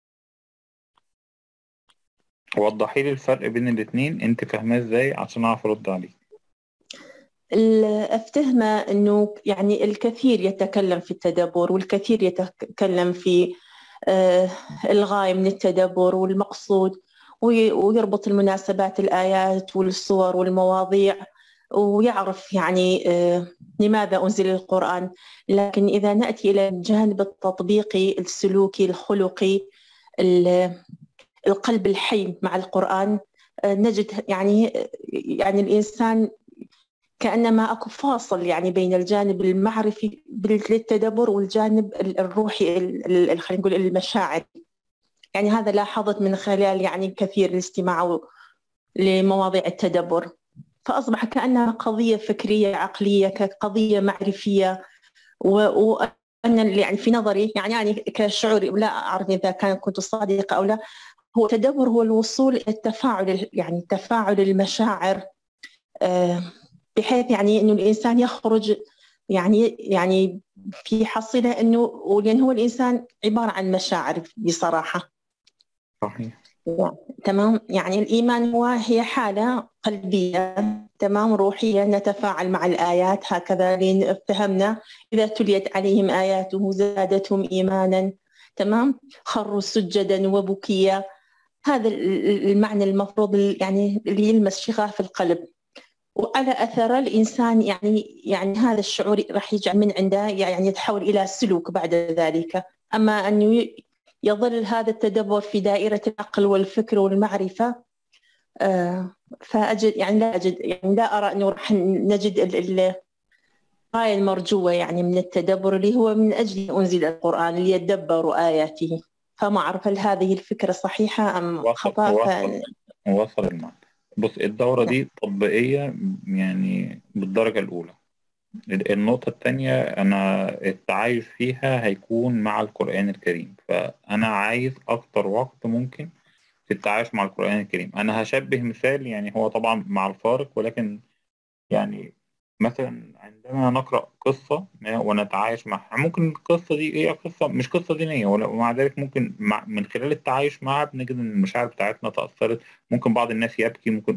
وضحي لي الفرق بين الاتنين انت فاهماه ازاي عشان اعرف ارد عليك ال- أفتهم أنه يعني الكثير يتكلم في التدبر والكثير يتكلم في آه، الغاية من التدبر والمقصود وي- ويربط المناسبات الآيات والصور والمواضيع ويعرف يعني آه، لماذا أنزل القرآن لكن إذا نأتي إلى الجانب التطبيقي السلوكي الخلقي ال- القلب الحي مع القرآن آه، نجد يعني يعني الإنسان كأنما أكو فاصل يعني بين الجانب المعرفي للتدبر والجانب ال- الروحي ال- ال- خلينا نقول المشاعر يعني هذا لاحظت من خلال يعني كثير الاستماع لمواضيع التدبر فأصبح كأنها قضية فكرية عقلية كقضية معرفية و- وأنا يعني في نظري يعني يعني كشعوري لا أعرف إذا كان كنت صادقة أو لا هو التدبر هو الوصول إلى التفاعل يعني تفاعل المشاعر آه، بحيث يعني انه الانسان يخرج يعني يعني في حصيله انه ولان هو الانسان عباره عن مشاعر بصراحه صحيح تمام يعني الايمان هو هي حاله قلبيه تمام روحيه نتفاعل مع الايات هكذا لان فهمنا اذا تليت عليهم اياته زادتهم ايمانا تمام خروا سجدا وبكيا هذا المعنى المفروض يعني اللي يلمس شغاف القلب وعلى أثر الإنسان يعني يعني هذا الشعور راح يجعل من عنده يعني يتحول إلى سلوك بعد ذلك أما أنه يظل هذا التدبر في دائرة العقل والفكر والمعرفة فأجد يعني لا أجد يعني لا أرى أنه راح نجد الغاية المرجوة يعني من التدبر اللي هو من أجل أنزل القرآن ليدبروا آياته فما أعرف هل هذه الفكرة صحيحة أم خطأ وصل, وصل المعنى بص الدورة دي تطبيقية يعني بالدرجة الأولى النقطة الثانية أنا التعايش فيها هيكون مع القرآن الكريم فأنا عايز أكتر وقت ممكن في التعايش مع القرآن الكريم أنا هشبه مثال يعني هو طبعا مع الفارق ولكن يعني مثلا عندما نقرأ قصة ونتعايش معها ممكن القصة دي هي قصة مش قصة دينية ومع ذلك ممكن مع من خلال التعايش معها بنجد إن المشاعر بتاعتنا تأثرت ممكن بعض الناس يبكي ممكن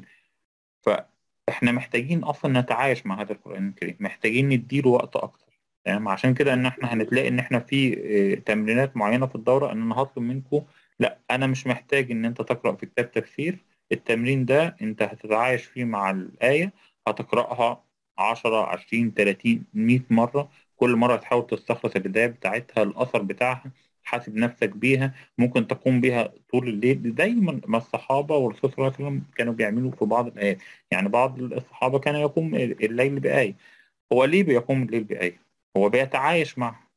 فإحنا محتاجين أصلا نتعايش مع هذا القرآن الكريم محتاجين نديله وقت أكتر تمام عشان كده إن إحنا هنتلاقي إن إحنا في تمرينات معينة في الدورة إن أنا هطلب منكم لا أنا مش محتاج إن أنت تقرأ في كتاب تفسير التمرين ده أنت هتتعايش فيه مع الآية هتقرأها 10 20 30 100 مرة كل مرة تحاول تستخلص البداية بتاعتها الأثر بتاعها حاسب نفسك بيها ممكن تقوم بيها طول الليل دايما ما الصحابة والرسول صلى الله عليه وسلم كانوا بيعملوا في بعض الآيات يعني بعض الصحابة كان يقوم الليل بآية هو ليه بيقوم الليل بآية؟ هو بيتعايش معها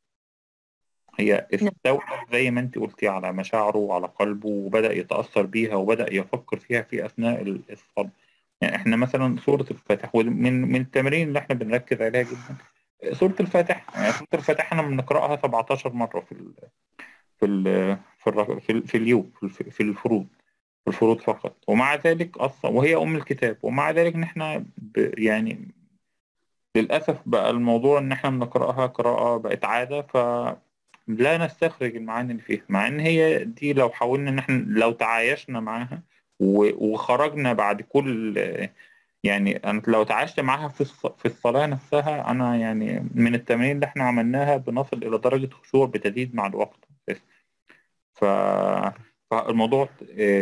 هي استولى زي ما انت قلتي على مشاعره وعلى قلبه وبدأ يتأثر بيها وبدأ يفكر فيها في أثناء الصلاة يعني احنا مثلا سورة الفاتح ومن من التمارين اللي احنا بنركز عليها جدا سورة الفاتح يعني سورة الفاتح احنا بنقرأها 17 مرة في ال في ال في, ال في, ال في اليوم في, في الفروض في الفروض فقط ومع ذلك أصلا وهي أم الكتاب ومع ذلك إن احنا يعني للأسف بقى الموضوع إن احنا بنقرأها قراءة بقت عادة فلا نستخرج المعاني اللي فيها مع إن هي دي لو حاولنا إن احنا لو تعايشنا معاها وخرجنا بعد كل يعني أنا لو تعايشت معاها في في الصلاة نفسها أنا يعني من التمارين اللي إحنا عملناها بنصل إلى درجة خشوع بتزيد مع الوقت ف فالموضوع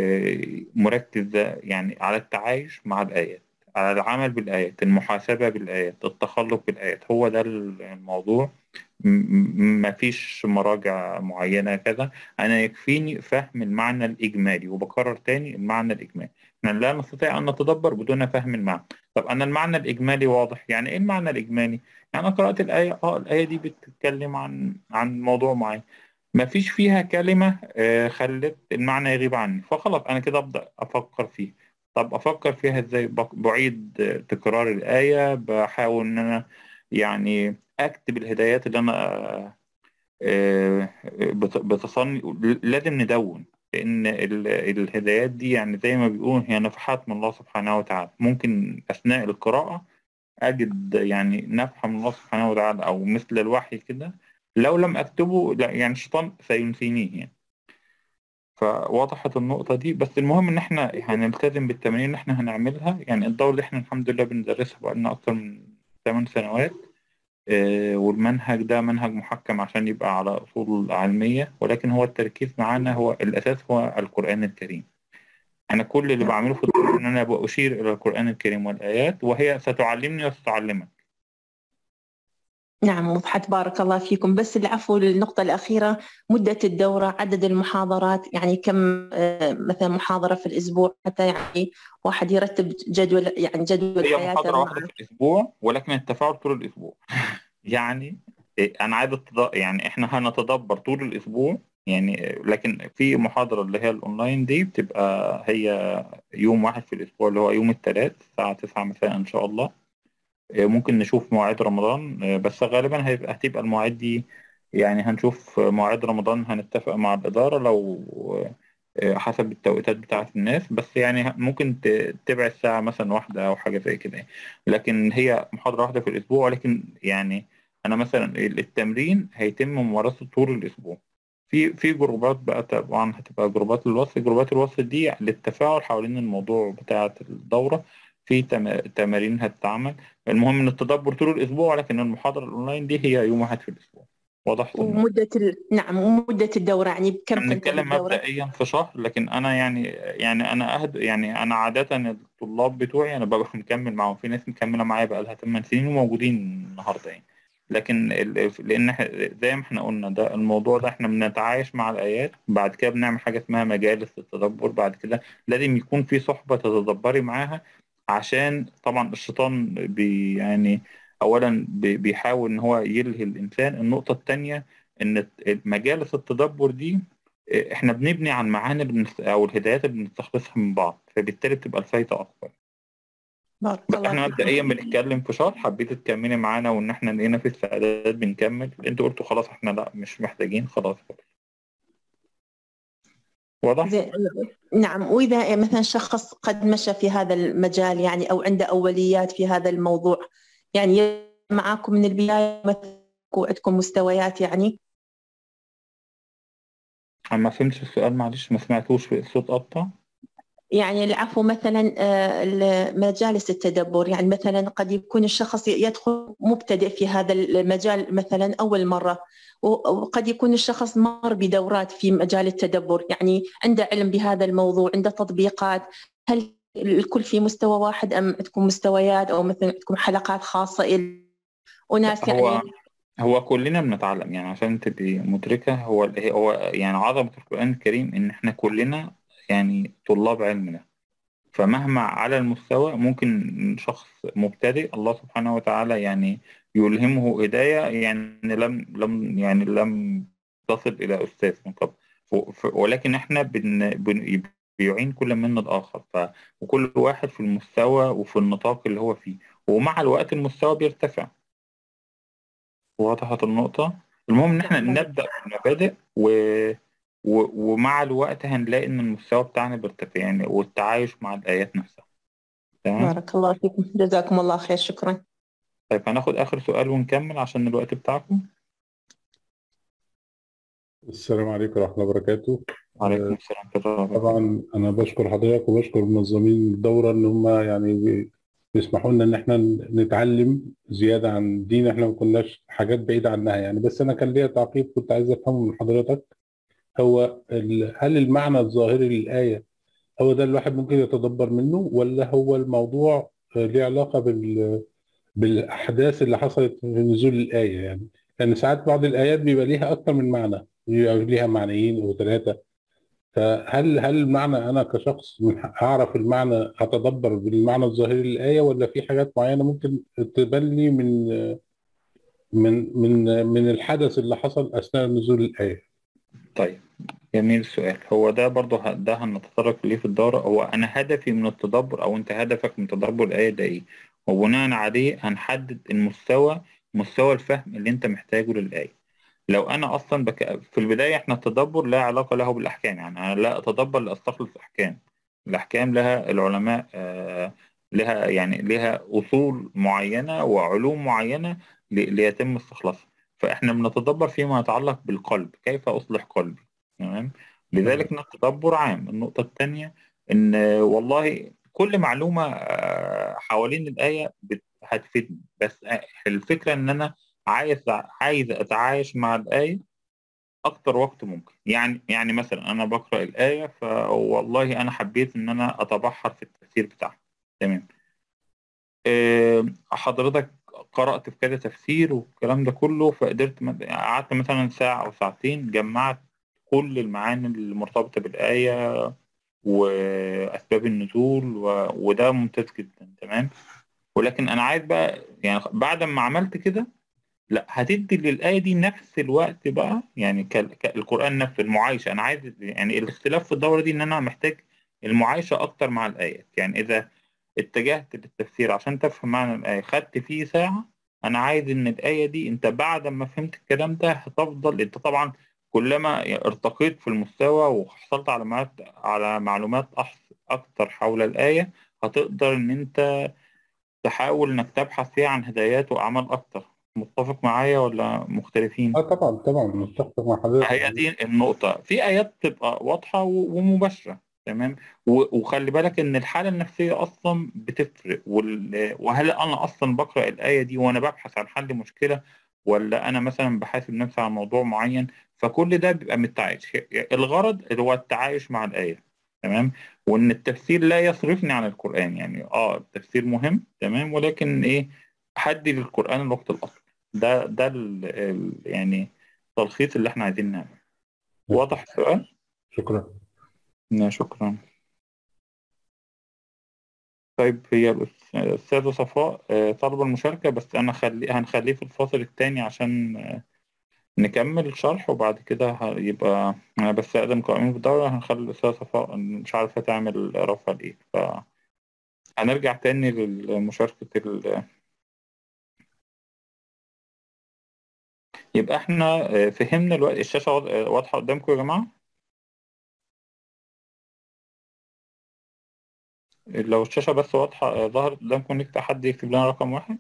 مركز يعني على التعايش مع الآيات على العمل بالآيات المحاسبة بالآيات التخلق بالآيات هو ده الموضوع ما فيش مراجع معينة كذا أنا يكفيني فهم المعنى الإجمالي وبكرر تاني المعنى الإجمالي احنا لا نستطيع أن نتدبر بدون فهم المعنى طب أنا المعنى الإجمالي واضح يعني إيه المعنى الإجمالي؟ يعني أنا قرأت الآية آه الآية دي بتتكلم عن عن موضوع معين ما فيش فيها كلمة آه خلت المعنى يغيب عني فخلاص أنا كده أبدأ أفكر فيه طب أفكر فيها إزاي بعيد تكرار الآية بحاول إن أنا يعني اكتب الهدايات اللي انا بتصني لازم ندون لان الهدايات دي يعني زي ما بيقول هي نفحات من الله سبحانه وتعالى ممكن اثناء القراءه اجد يعني نفحه من الله سبحانه وتعالى او مثل الوحي كده لو لم اكتبه لا يعني الشيطان سينسينيه يعني فوضحت النقطة دي بس المهم إن إحنا هنلتزم بالتمارين اللي إحنا هنعملها يعني الدورة اللي إحنا الحمد لله بندرسها بقالنا أكتر من 8 سنوات والمنهج ده منهج محكم عشان يبقى على أصول علمية ولكن هو التركيز معانا هو الأساس هو القرآن الكريم أنا كل اللي بعمله في الدورة إن أنا بأشير إلى القرآن الكريم والآيات وهي ستعلمني وستعلمك نعم وضحت بارك الله فيكم بس العفو للنقطة الأخيرة مدة الدورة عدد المحاضرات يعني كم مثلا محاضرة في الأسبوع حتى يعني واحد يرتب جدول يعني جدول هي حياته محاضرة واحدة في الأسبوع ولكن التفاعل طول الأسبوع يعني أنا عايز يعني إحنا هنتدبر طول الأسبوع يعني لكن في محاضرة اللي هي الأونلاين دي بتبقى هي يوم واحد في الأسبوع اللي هو يوم الثلاث الساعة 9 مساء إن شاء الله ممكن نشوف مواعيد رمضان بس غالبا هيبقى هتبقى المواعيد دي يعني هنشوف مواعيد رمضان هنتفق مع الإدارة لو حسب التوقيتات بتاعة الناس بس يعني ممكن تبع الساعة مثلا واحدة أو حاجة زي كده لكن هي محاضرة واحدة في الأسبوع ولكن يعني أنا مثلا التمرين هيتم ممارسته طول الأسبوع في في جروبات بقى طبعا هتبقى جروبات الوصف جروبات الوصف دي للتفاعل حوالين الموضوع بتاعة الدورة في تمارين هتتعمل المهم ان التدبر طول الاسبوع لكن المحاضره الاونلاين دي هي يوم واحد في الاسبوع وضحت النقطة ومدة ال... نعم ومدة الدورة يعني بكم احنا تنتهي بنتكلم الدورة مبدئيا في شهر لكن انا يعني يعني انا أهد يعني انا عادة الطلاب بتوعي انا ببقى مكمل معاهم في ناس مكملة معايا بقى لها 8 سنين وموجودين النهارده يعني لكن ال- لان إحنا- زي ما احنا قلنا ده الموضوع ده احنا بنتعايش مع الايات بعد كده بنعمل حاجة اسمها مجالس التدبر بعد كده لازم يكون في صحبة تتدبري معاها عشان طبعا الشيطان بي يعني اولا بي- بيحاول ان هو يلهي الانسان النقطة التانية ان مجالس التدبر دي احنا بنبني على المعاني اللي بنست... او الهدايات اللي بنستخلصها من بعض فبالتالي بتبقى الفايدة اكبر بارك بس الله احنا فيكم مبدئيا بنتكلم في شهر حبيت تكملي معانا وان احنا لقينا في استعداد بنكمل انتوا قلتوا خلاص احنا لا مش محتاجين خلاص واضح؟ زين نعم وإذا مثلا شخص قد مشى في هذا المجال يعني أو عنده أوليات في هذا الموضوع يعني معاكم من البداية مثلا عندكم مستويات يعني انا ما فهمتش السؤال معلش ما سمعتوش الصوت قطع يعني العفو مثلا آه، مجالس التدبر يعني مثلا قد يكون الشخص يدخل مبتدئ في هذا المجال مثلا أول مرة وقد يكون الشخص مر بدورات في مجال التدبر يعني عنده علم بهذا الموضوع عنده تطبيقات هل الكل في مستوى واحد أم عندكم مستويات أو مثلا عندكم حلقات خاصة إلى وناس هو يعني هو كلنا بنتعلم يعني عشان تبقي مدركة هو هو يعني عظمة القرآن الكريم إن إحنا كلنا يعني طلاب علمنا فمهما على المستوى ممكن شخص مبتدئ الله سبحانه وتعالى يعني يلهمه هداية يعني لم لم يعني لم تصل إلى أستاذ من قبل ف- ف- ولكن إحنا بن بن بيعين كل منا الآخر ف وكل واحد في المستوى وفي النطاق اللي هو فيه ومع الوقت المستوى بيرتفع وضحت النقطة المهم إن إحنا نعم. نبدأ بالمبادئ و... و... ومع الوقت هنلاقي إن المستوى بتاعنا بيرتفع يعني والتعايش مع الآيات نفسها تمام بارك الله فيكم جزاكم الله خير شكرا طيب هناخد آخر سؤال ونكمل عشان الوقت بتاعكم السلام عليكم ورحمة الله وبركاته وعليكم السلام ورحمة الله وبركاته طبعا أنا بشكر حضرتك وبشكر منظمين الدورة إن هم يعني بي- بيسمحوا لنا إن إحنا نتعلم زيادة عن دين إحنا ما كناش حاجات بعيدة عنها يعني بس أنا كان ليا تعقيب كنت عايز أفهمه من حضرتك هو ال- هل المعنى الظاهري للآية هو ده الواحد ممكن يتدبر منه ولا هو الموضوع آه، ليه علاقة بال بالأحداث اللي حصلت في نزول الآية يعني لأن ساعات بعض الآيات بيبقى ليها أكتر من معنى بيبقى ليها معنيين أو ثلاثة فهل هل المعنى أنا كشخص من حق أعرف المعنى أتدبر بالمعنى الظاهري للآية ولا في حاجات معينة ممكن تبان لي من من من من الحدث اللي حصل أثناء نزول الآية طيب جميل السؤال هو ده برضه ه- ده هنتطرق ليه في الدورة هو أنا هدفي من التدبر أو أنت هدفك من تدبر الآية ده إيه وبناء عليه هنحدد المستوى مستوى الفهم اللي أنت محتاجه للآية لو أنا أصلا بك... في البداية إحنا التدبر لا علاقة له بالأحكام يعني أنا لا أتدبر لأستخلص أحكام الأحكام لها العلماء آه لها يعني لها أصول معينة وعلوم معينة ل... ليتم استخلاصها فإحنا بنتدبر فيما يتعلق بالقلب كيف أصلح قلبي تمام لذلك ان التدبر عام النقطة الثانية ان والله كل معلومة آه، حوالين الآية بت- هتفيدني بس آه، الفكرة ان انا عايز عايز اتعايش مع الآية اكتر وقت ممكن يعني يعني مثلا انا بقرأ الآية فوالله انا حبيت ان انا اتبحر في التفسير بتاعها تمام آه، حضرتك قرأت في كذا تفسير والكلام ده كله فقدرت مد- قعدت مثلا ساعة أو ساعتين جمعت كل المعاني المرتبطة بالآية وأسباب النزول و... وده ممتاز جدا تمام ولكن أنا عايز بقى يعني بعد ما عملت كده لا هتدي للآية دي نفس الوقت بقى يعني ك... ك... القرآن نفس المعايشة أنا عايز يعني الاختلاف في الدورة دي إن أنا محتاج المعايشة أكتر مع الآيات يعني إذا اتجهت للتفسير عشان تفهم معنى الآية خدت فيه ساعة أنا عايز إن الآية دي أنت بعد ما فهمت الكلام ده هتفضل أنت طبعا كلما ارتقيت في المستوى وحصلت على معلومات على معلومات أحس أكتر حول الآية هتقدر إن أنت تحاول إنك تبحث فيها عن هدايات وأعمال أكتر متفق معايا ولا مختلفين؟ اه طبعا طبعا متفق مع حضرتك هي دي النقطة في آيات تبقى واضحة و- ومباشرة تمام و- وخلي بالك إن الحالة النفسية أصلا بتفرق وال... وهل أنا أصلا بقرأ الآية دي وأنا ببحث عن حل مشكلة ولا انا مثلا بحاسب نفسي على موضوع معين فكل ده بيبقى من التعايش الغرض اللي هو التعايش مع الآية تمام وان التفسير لا يصرفني عن القرآن يعني اه التفسير مهم تمام ولكن ايه حدي للقرآن الوقت الأصلي ده ده ال ال يعني التلخيص اللي احنا عايزين نعمله واضح السؤال؟ شكرا لا شكرا طيب هي الأس- الأستاذة صفاء آه، طالبة المشاركة بس أنا خلي هنخليه في الفاصل التاني عشان آه، نكمل الشرح وبعد كده ه- يبقى أنا بس أقدم قائمين في الدورة هنخلي الأستاذة صفاء مش عارفة تعمل رفع لإيه فهنرجع تاني لمشاركة ال... يبقى احنا آه، فهمنا الوقت الشاشة واض- آه، واضحة قدامكم يا جماعة؟ لو الشاشة بس واضحة آه، ظهرت قدامكم نكتب حد يكتب لنا رقم واحد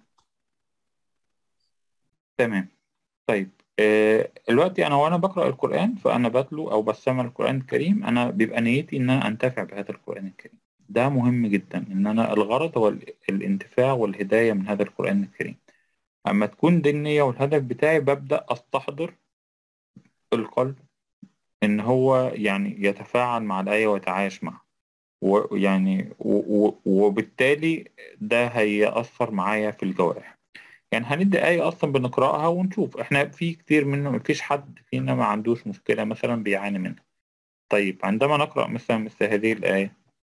تمام طيب آه، دلوقتي انا وانا بقرا القران فانا بتلو او بستمع القران الكريم انا بيبقى نيتي ان انا انتفع بهذا القران الكريم ده مهم جدا ان انا الغرض هو ال- الانتفاع والهدايه من هذا القران الكريم اما تكون دي النيه والهدف بتاعي ببدا استحضر القلب ان هو يعني يتفاعل مع الايه ويتعايش معها ويعني و- و- وبالتالي ده هيأثر معايا في الجوارح يعني هندي آية أصلا بنقرأها ونشوف إحنا في كتير منه مفيش حد فينا ما عندوش مشكلة مثلا بيعاني منها طيب عندما نقرأ مثلا مثل هذه الآية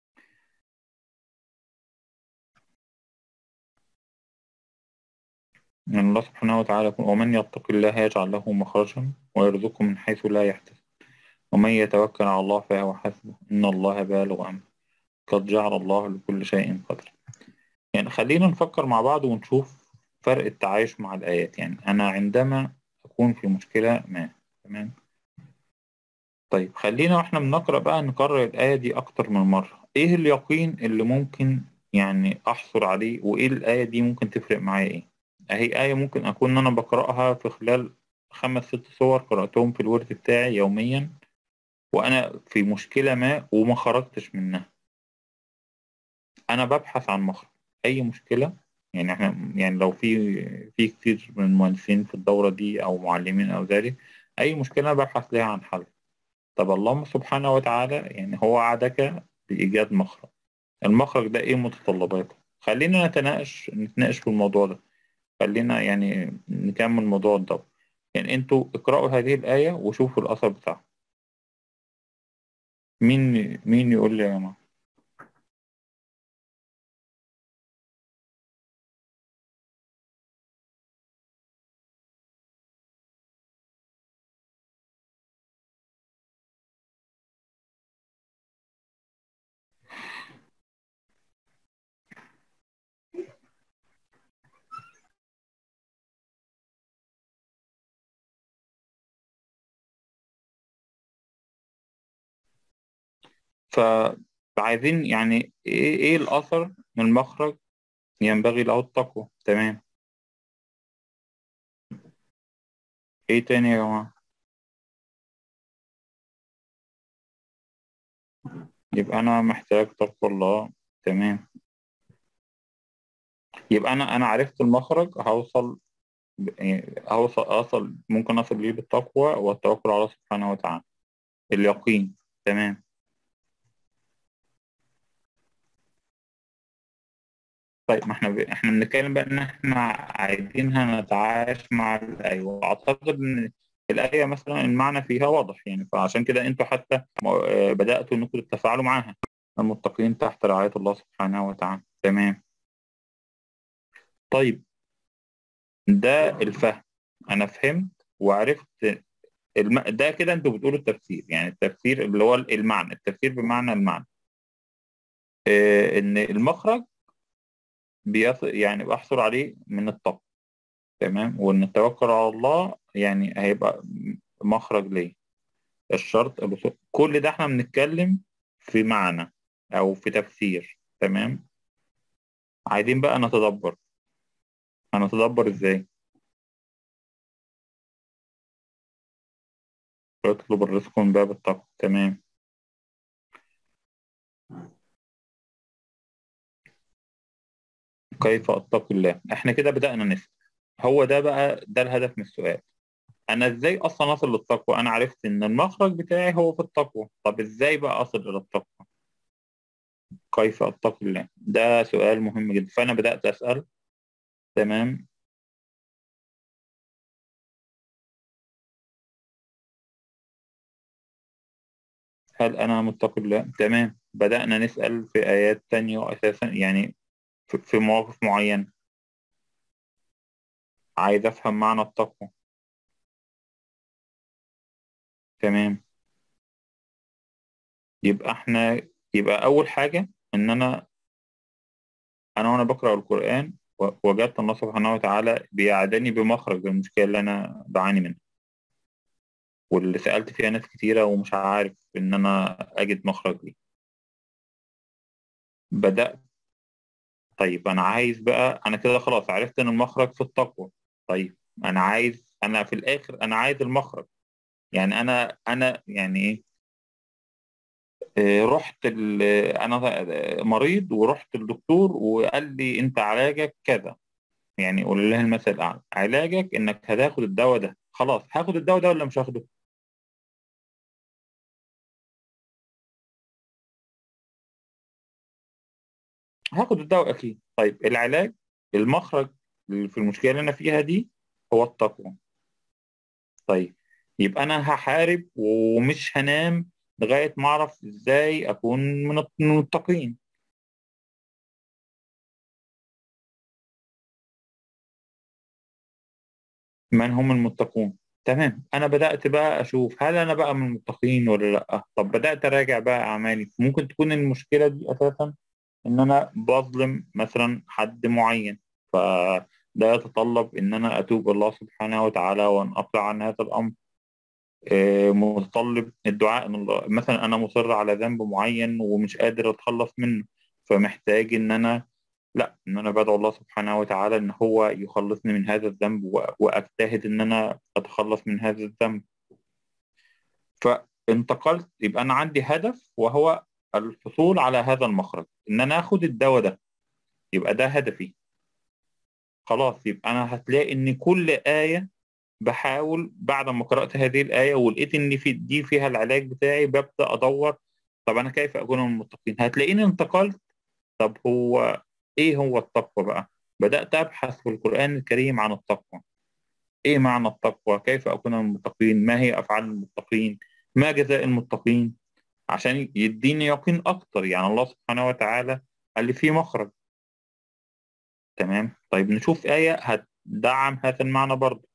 من الله سبحانه وتعالى يقول ومن يتق الله يجعل له مخرجا ويرزقه من حيث لا يحتسب ومن يتوكل على الله فهو حسبه إن الله بالغ أمره قد جعل الله لكل شيء قدرا يعني خلينا نفكر مع بعض ونشوف فرق التعايش مع الآيات يعني أنا عندما أكون في مشكلة ما تمام طيب خلينا واحنا بنقرأ بقى نكرر الآية دي أكتر من مرة إيه اليقين اللي ممكن يعني أحصل عليه وإيه الآية دي ممكن تفرق معايا إيه أهي آية ممكن أكون أنا بقرأها في خلال خمس ست صور قرأتهم في الورد بتاعي يوميا وأنا في مشكلة ما وما خرجتش منها أنا ببحث عن مخرج أي مشكلة يعني احنا يعني لو في في كتير من المهندسين في الدورة دي أو معلمين أو ذلك أي مشكلة ببحث لها عن حل طب الله سبحانه وتعالى يعني هو وعدك بإيجاد مخرج المخرج ده إيه متطلباته خلينا نتناقش نتناقش في الموضوع ده خلينا يعني نكمل موضوع الدورة يعني انتوا اقرأوا هذه الآية وشوفوا الأثر بتاعها مين مين يقول لي يا جماعة فعايزين يعني ايه ايه الأثر من المخرج ينبغي له التقوى تمام ايه تاني يا جماعة يبقى أنا محتاج تقوى الله تمام يبقى أنا أنا عرفت المخرج هوصل يعني هوصل أصل ممكن أصل ليه بالتقوى والتوكل على الله سبحانه وتعالى اليقين تمام طيب ما احنا ب... احنا بنتكلم بقى ان احنا عايزينها نتعايش مع الآية واعتقد ان الآية مثلا المعنى فيها واضح يعني فعشان كده انتوا حتى م- بدأتوا انكم تتفاعلوا معاها المتقين تحت رعاية الله سبحانه وتعالى تمام طيب ده الفهم انا فهمت وعرفت الم... ده كده انتوا بتقولوا التفسير يعني التفسير اللي هو المعنى التفسير بمعنى المعنى اه ان المخرج بيص... يعني بحصل عليه من الطاقة تمام وان التوكل على الله يعني هيبقى مخرج ليه الشرط الوصول كل ده احنا بنتكلم في معنى او في تفسير تمام عايزين بقى نتدبر هنتدبر ازاي يطلب الرزق من باب التقوى تمام كيف اتقي الله احنا كده بدأنا نسأل هو ده بقى ده الهدف من السؤال انا ازاي اصلا اصل للتقوى انا عرفت ان المخرج بتاعي هو في التقوى طب ازاي بقى اصل الى التقوى كيف اتقي الله ده سؤال مهم جدا فانا بدات اسال تمام هل انا متقي الله تمام بدانا نسال في ايات تانية اساسا يعني في في مواقف معينه عايز افهم معنى التقوى تمام يبقى احنا يبقى اول حاجه ان انا انا وانا بقرا القران و- وجدت الله سبحانه وتعالى بيعدني بمخرج المشكله اللي انا بعاني منها واللي سالت فيها ناس كتيره ومش عارف ان انا اجد مخرج ليه بدات طيب انا عايز بقى انا كده خلاص عرفت ان المخرج في التقوى طيب انا عايز انا في الاخر انا عايز المخرج يعني انا انا يعني ايه آه، رحت ال- انا مريض ورحت الدكتور وقال لي انت علاجك كذا يعني قول له المثل الاعلى علاجك انك هتاخد الدواء ده خلاص هاخد الدواء ده ولا مش هاخده هاخد الدواء اكيد طيب العلاج المخرج اللي في المشكله اللي انا فيها دي هو التقوى طيب يبقى انا هحارب ومش هنام لغايه ما اعرف ازاي اكون من الت- من المتقين من هم المتقون تمام انا بدات بقى اشوف هل انا بقى من المتقين ولا لا طب بدات اراجع بقى اعمالي ممكن تكون المشكله دي اساسا ان انا بظلم مثلا حد معين فده يتطلب ان انا اتوب الله سبحانه وتعالى وان اقلع عن هذا الامر آه، متطلب الدعاء ان الله مثلا انا مصر على ذنب معين ومش قادر اتخلص منه فمحتاج ان انا لا ان انا بدعو الله سبحانه وتعالى ان هو يخلصني من هذا الذنب و- واجتهد ان انا اتخلص من هذا الذنب فانتقلت يبقى انا عندي هدف وهو الحصول على هذا المخرج ان انا اخد الدواء ده يبقى ده هدفي خلاص يبقى انا هتلاقي ان كل آية بحاول بعد ما قرأت هذه الآية ولقيت ان في دي فيها العلاج بتاعي ببدأ ادور طب انا كيف اكون من المتقين هتلاقيني انتقلت طب هو ايه هو التقوى بقى بدأت ابحث في القرآن الكريم عن التقوى ايه معنى التقوى كيف اكون من المتقين ما هي افعال المتقين ما جزاء المتقين عشان يديني يقين اكتر يعني الله سبحانه وتعالى قال لي في مخرج تمام طيب نشوف آية هتدعم هذا المعنى برضه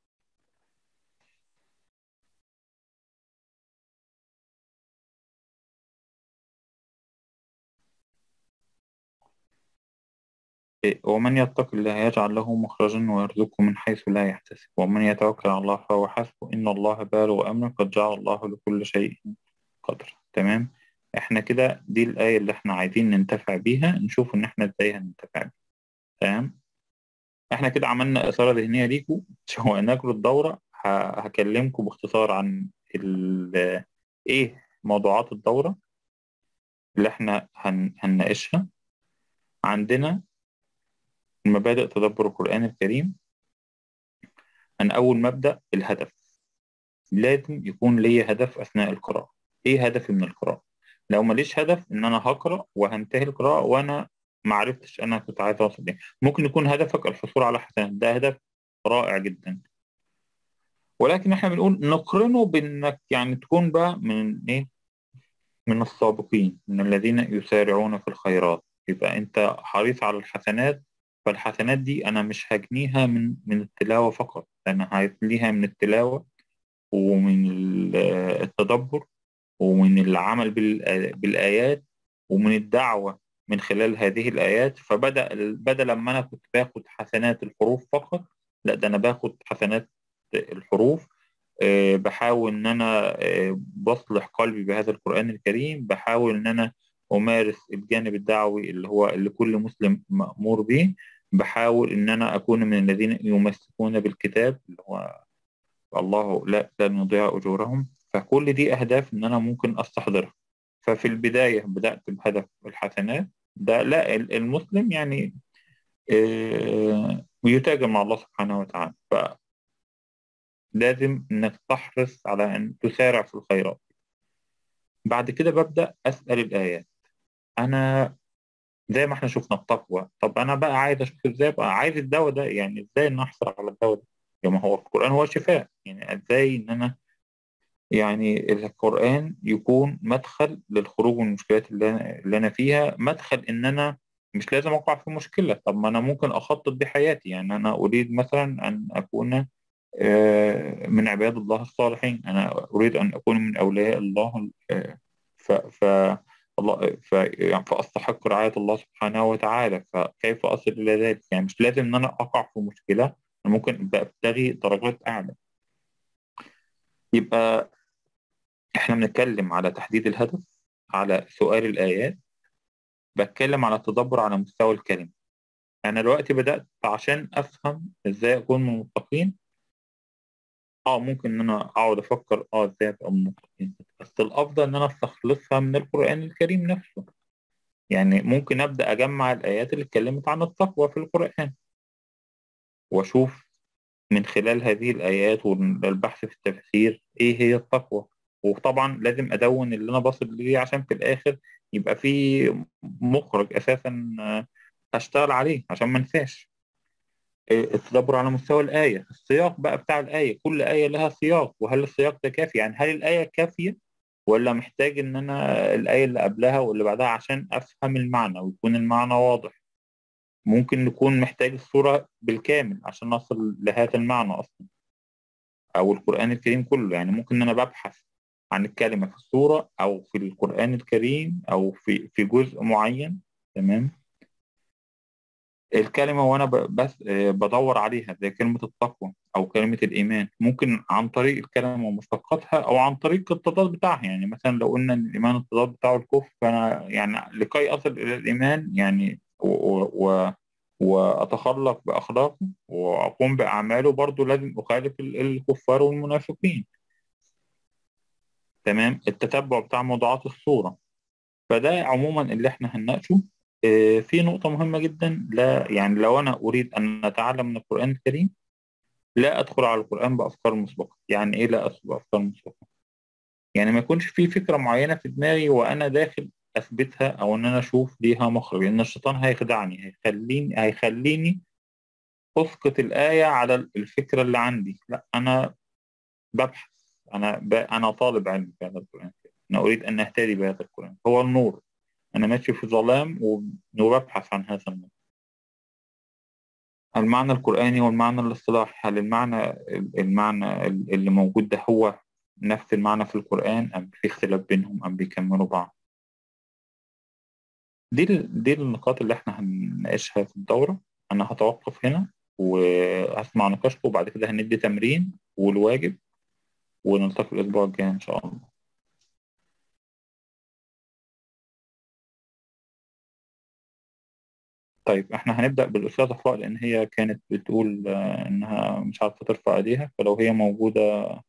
إيه، ومن يتق الله يجعل له مخرجا ويرزقه من حيث لا يحتسب ومن يتوكل على الله فهو حسبه إن الله بالغ أمره قد جعل الله لكل شيء قدر تمام احنا كده دي الآية اللي احنا عايزين ننتفع بيها نشوف ان احنا ازاي هننتفع بيها تمام احنا كده عملنا إثارة ذهنية ليكم شوقناكم الدورة ه- هكلمكم باختصار عن ال- ايه موضوعات الدورة اللي احنا هن- هنناقشها عندنا مبادئ تدبر القرآن الكريم أن أول مبدأ الهدف لازم يكون لي هدف أثناء القراءة إيه هدفي من القراءة لو ماليش هدف إن أنا هقرأ وهنتهي القراءة وأنا ما عرفتش أنا كنت عايز أوصل إيه ممكن يكون هدفك الحصول على حسنات ده هدف رائع جدا ولكن إحنا بنقول نقرنه بإنك يعني تكون بقى من إيه من السابقين من الذين يسارعون في الخيرات يبقى أنت حريص على الحسنات فالحسنات دي أنا مش هجنيها من من التلاوة فقط أنا هجنيها من التلاوة ومن ال- التدبر ومن العمل بالآ- بالآيات ومن الدعوة من خلال هذه الآيات فبدأ بدل لما أنا كنت باخد حسنات الحروف فقط لا ده أنا باخد حسنات الحروف آه، بحاول إن أنا آه، بصلح قلبي بهذا القرآن الكريم بحاول إن أنا أمارس الجانب الدعوي اللي هو اللي كل مسلم مأمور به بحاول إن أنا أكون من الذين يمسكون بالكتاب اللي هو الله لا لن يضيع أجورهم فكل دي أهداف إن أنا ممكن أستحضرها ففي البداية بدأت بهدف الحسنات ده لا ال- المسلم يعني آه، ويتاجر مع الله سبحانه وتعالى فلازم إنك تحرص على أن تسارع في الخيرات بعد كده ببدأ أسأل الآيات أنا زي ما احنا شفنا التقوى طب أنا بقى عايز أشوف إزاي بقى عايز الدواء ده يعني إزاي إن أحصل على الدواء ده يعني ما هو القرآن هو الشفاء يعني إزاي إن أنا يعني القرآن يكون مدخل للخروج من المشكلات اللي أنا, اللي أنا فيها مدخل إن أنا مش لازم أقع في مشكلة طب ما أنا ممكن أخطط بحياتي يعني أنا أريد مثلا أن أكون آه، من عباد الله الصالحين أنا أريد أن أكون من أولياء الله آه، ف ف الله ف يعني فأستحق رعاية الله سبحانه وتعالى فكيف أصل إلى ذلك يعني مش لازم إن أنا أقع في مشكلة أنا ممكن أبتغي درجات أعلى يبقى إحنا بنتكلم على تحديد الهدف على سؤال الآيات بتكلم على التدبر على مستوى الكلمة أنا دلوقتي بدأت عشان أفهم إزاي أكون من المتقين اه ممكن ان انا اقعد افكر اه ازاي ابقى من المتقين بس الافضل ان انا استخلصها من القران الكريم نفسه يعني ممكن ابدا اجمع الايات اللي اتكلمت عن التقوى في القران واشوف من خلال هذه الايات والبحث في التفسير ايه هي التقوى وطبعا لازم ادون اللي انا باصل ليه عشان في الاخر يبقى في مخرج اساسا آه، اشتغل عليه عشان ما انساش التدبر على مستوى الآية السياق بقى بتاع الآية كل آية لها سياق وهل السياق ده كافي يعني هل الآية كافية ولا محتاج إن أنا الآية اللي قبلها واللي بعدها عشان أفهم المعنى ويكون المعنى واضح ممكن نكون محتاج الصورة بالكامل عشان أصل لهذا المعنى أصلا أو القرآن الكريم كله يعني ممكن إن أنا ببحث عن الكلمة في الصورة أو في القرآن الكريم أو في في جزء معين تمام الكلمة وأنا ب- بس آه، بدور عليها زي كلمة التقوى أو كلمة الإيمان ممكن عن طريق الكلمة ومشتقاتها أو عن طريق التضاد بتاعها يعني مثلا لو قلنا إن الإيمان التضاد بتاعه الكفر فأنا يعني لكي أصل إلى الإيمان يعني و و و وأتخلق بأخلاقه وأقوم بأعماله برضو لازم أخالف ال- الكفار والمنافقين تمام التتبع بتاع موضوعات الصورة فده عموما اللي احنا هنناقشه آه، في نقطة مهمة جدا لا يعني لو أنا أريد أن أتعلم من القرآن الكريم لا أدخل على القرآن بأفكار مسبقة يعني إيه لا أدخل بأفكار مسبقة يعني ما يكونش في فكرة معينة في دماغي وأنا داخل أثبتها أو إن أنا أشوف ليها مخرج لأن الشيطان هيخدعني هيخليني هيخليني أسقط الآية على الفكرة اللي عندي لا أنا ببحث أنا ب... أنا طالب علم في هذا القرآن الكريم. أنا أريد أن أهتدي بهذا القرآن هو النور أنا ماشي في ظلام وب- وببحث عن هذا النور المعنى القرآني والمعنى الاصطلاحي هل المعنى المعنى اللي موجود ده هو نفس المعنى في القرآن أم في اختلاف بينهم أم بيكملوا بعض دي ال- دي النقاط اللي احنا هنناقشها في الدورة أنا هتوقف هنا وهسمع نقاشكم وبعد كده هندي تمرين والواجب ونلتقي الأسبوع الجاي إن شاء الله طيب احنا هنبدأ بالأستاذة صفاء لأن هي كانت بتقول آه، إنها مش عارفة ترفع إيديها فلو هي موجودة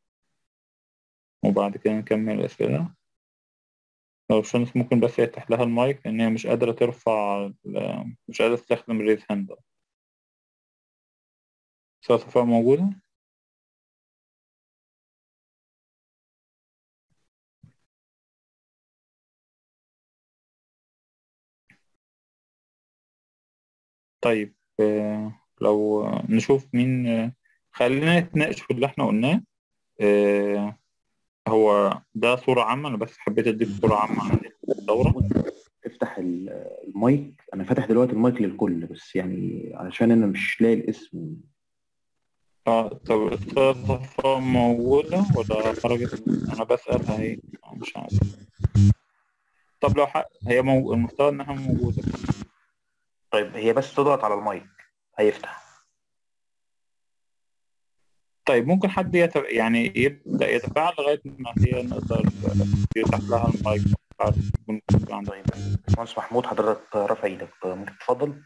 وبعد كده نكمل الأسئلة لو شمس ممكن بس يفتح لها المايك لأن هي مش قادرة ترفع ال- مش قادرة تستخدم الريز هاند أستاذة صفاء موجودة؟ طيب آه، لو نشوف مين آه، خلينا نتناقش في اللي احنا قلناه آه، هو ده صورة عامة أنا بس حبيت أديك صورة عامة عن الدورة افتح ال- المايك انا فاتح دلوقتي المايك للكل بس يعني علشان انا مش لاقي الاسم اه طب أستاذة صفاء موجودة ولا خرجت؟ أنا بسألها هي آه، مش عارف طب لو حق هي مو... المفترض إنها موجودة طيب هي بس تضغط على المايك هيفتح طيب ممكن حد يت... يعني يبدأ يتفاعل لغاية ما هي نقدر يفتح لها المايك مش عارف يكون في عندها طيب باشمهندس محمود حضرتك رافع ايدك ممكن تتفضل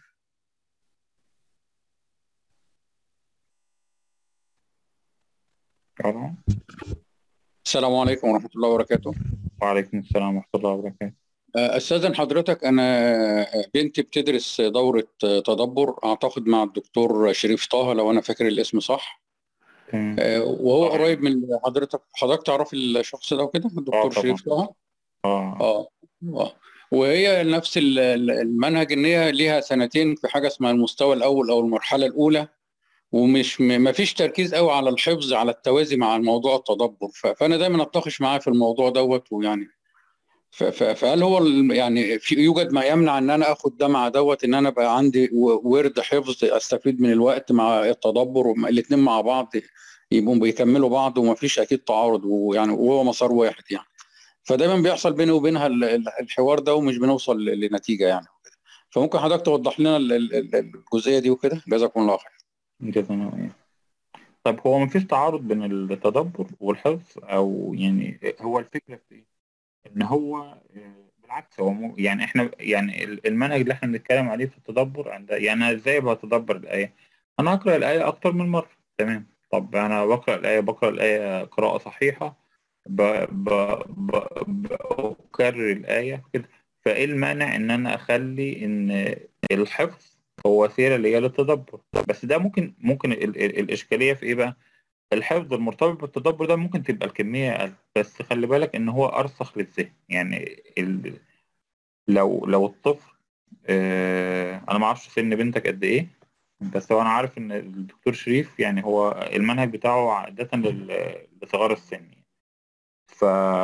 السلام عليكم ورحمة الله وبركاته وعليكم السلام ورحمة الله وبركاته استاذن حضرتك انا بنتي بتدرس دوره تدبر اعتقد مع الدكتور شريف طه لو انا فاكر الاسم صح تمام. آه، وهو قريب من حضرتك حضرتك تعرف الشخص ده وكده اه الدكتور طبعا شريف طه اه اه اه وهي نفس ال- ال- المنهج ان هي ليها سنتين في حاجه اسمها المستوى الاول او المرحله الاولى ومش ما فيش تركيز قوي على الحفظ على التوازي مع الموضوع التدبر ف- فانا دايما اتناقش معاه في الموضوع دوت ويعني ف- ف- فهل هو ال- يعني في يوجد ما يمنع ان انا اخد ده مع دوت ان انا بقى عندي و- ورد حفظ استفيد من الوقت مع التدبر الاثنين مع بعض يبقوا بيكملوا بعض وما فيش اكيد تعارض ويعني وهو مسار واحد يعني فدايما بيحصل بيني وبينها ال- ال- الحوار ده ومش بنوصل ل- لنتيجه يعني فممكن حضرتك توضح لنا ال- ال- ال- الجزئيه دي وكده جزاكم الله خير جزانا الله طب هو مفيش تعارض بين التدبر والحفظ او يعني هو الفكره في ايه؟ ان هو آه، بالعكس هو مو يعني احنا يعني ال- المنهج اللي احنا بنتكلم عليه في التدبر عند يعني انا ازاي بتدبر الايه؟ انا اقرا الايه اكتر من مره تمام طب انا بقرا الايه بقرا الايه قراءه صحيحه ب... ب... ب... بكرر الايه كده فايه المانع ان انا اخلي ان الحفظ هو وسيله ليا للتدبر بس ده ممكن ممكن ال... ال... الاشكاليه في ايه بقى؟ الحفظ المرتبط بالتدبر ده ممكن تبقى الكمية أقل بس خلي بالك إن هو أرسخ للذهن يعني ال... لو لو الطفل آه... أنا ما أعرفش سن بنتك قد إيه بس هو أنا عارف إن الدكتور شريف يعني هو المنهج بتاعه عادة لل... لصغار السن يعني. ف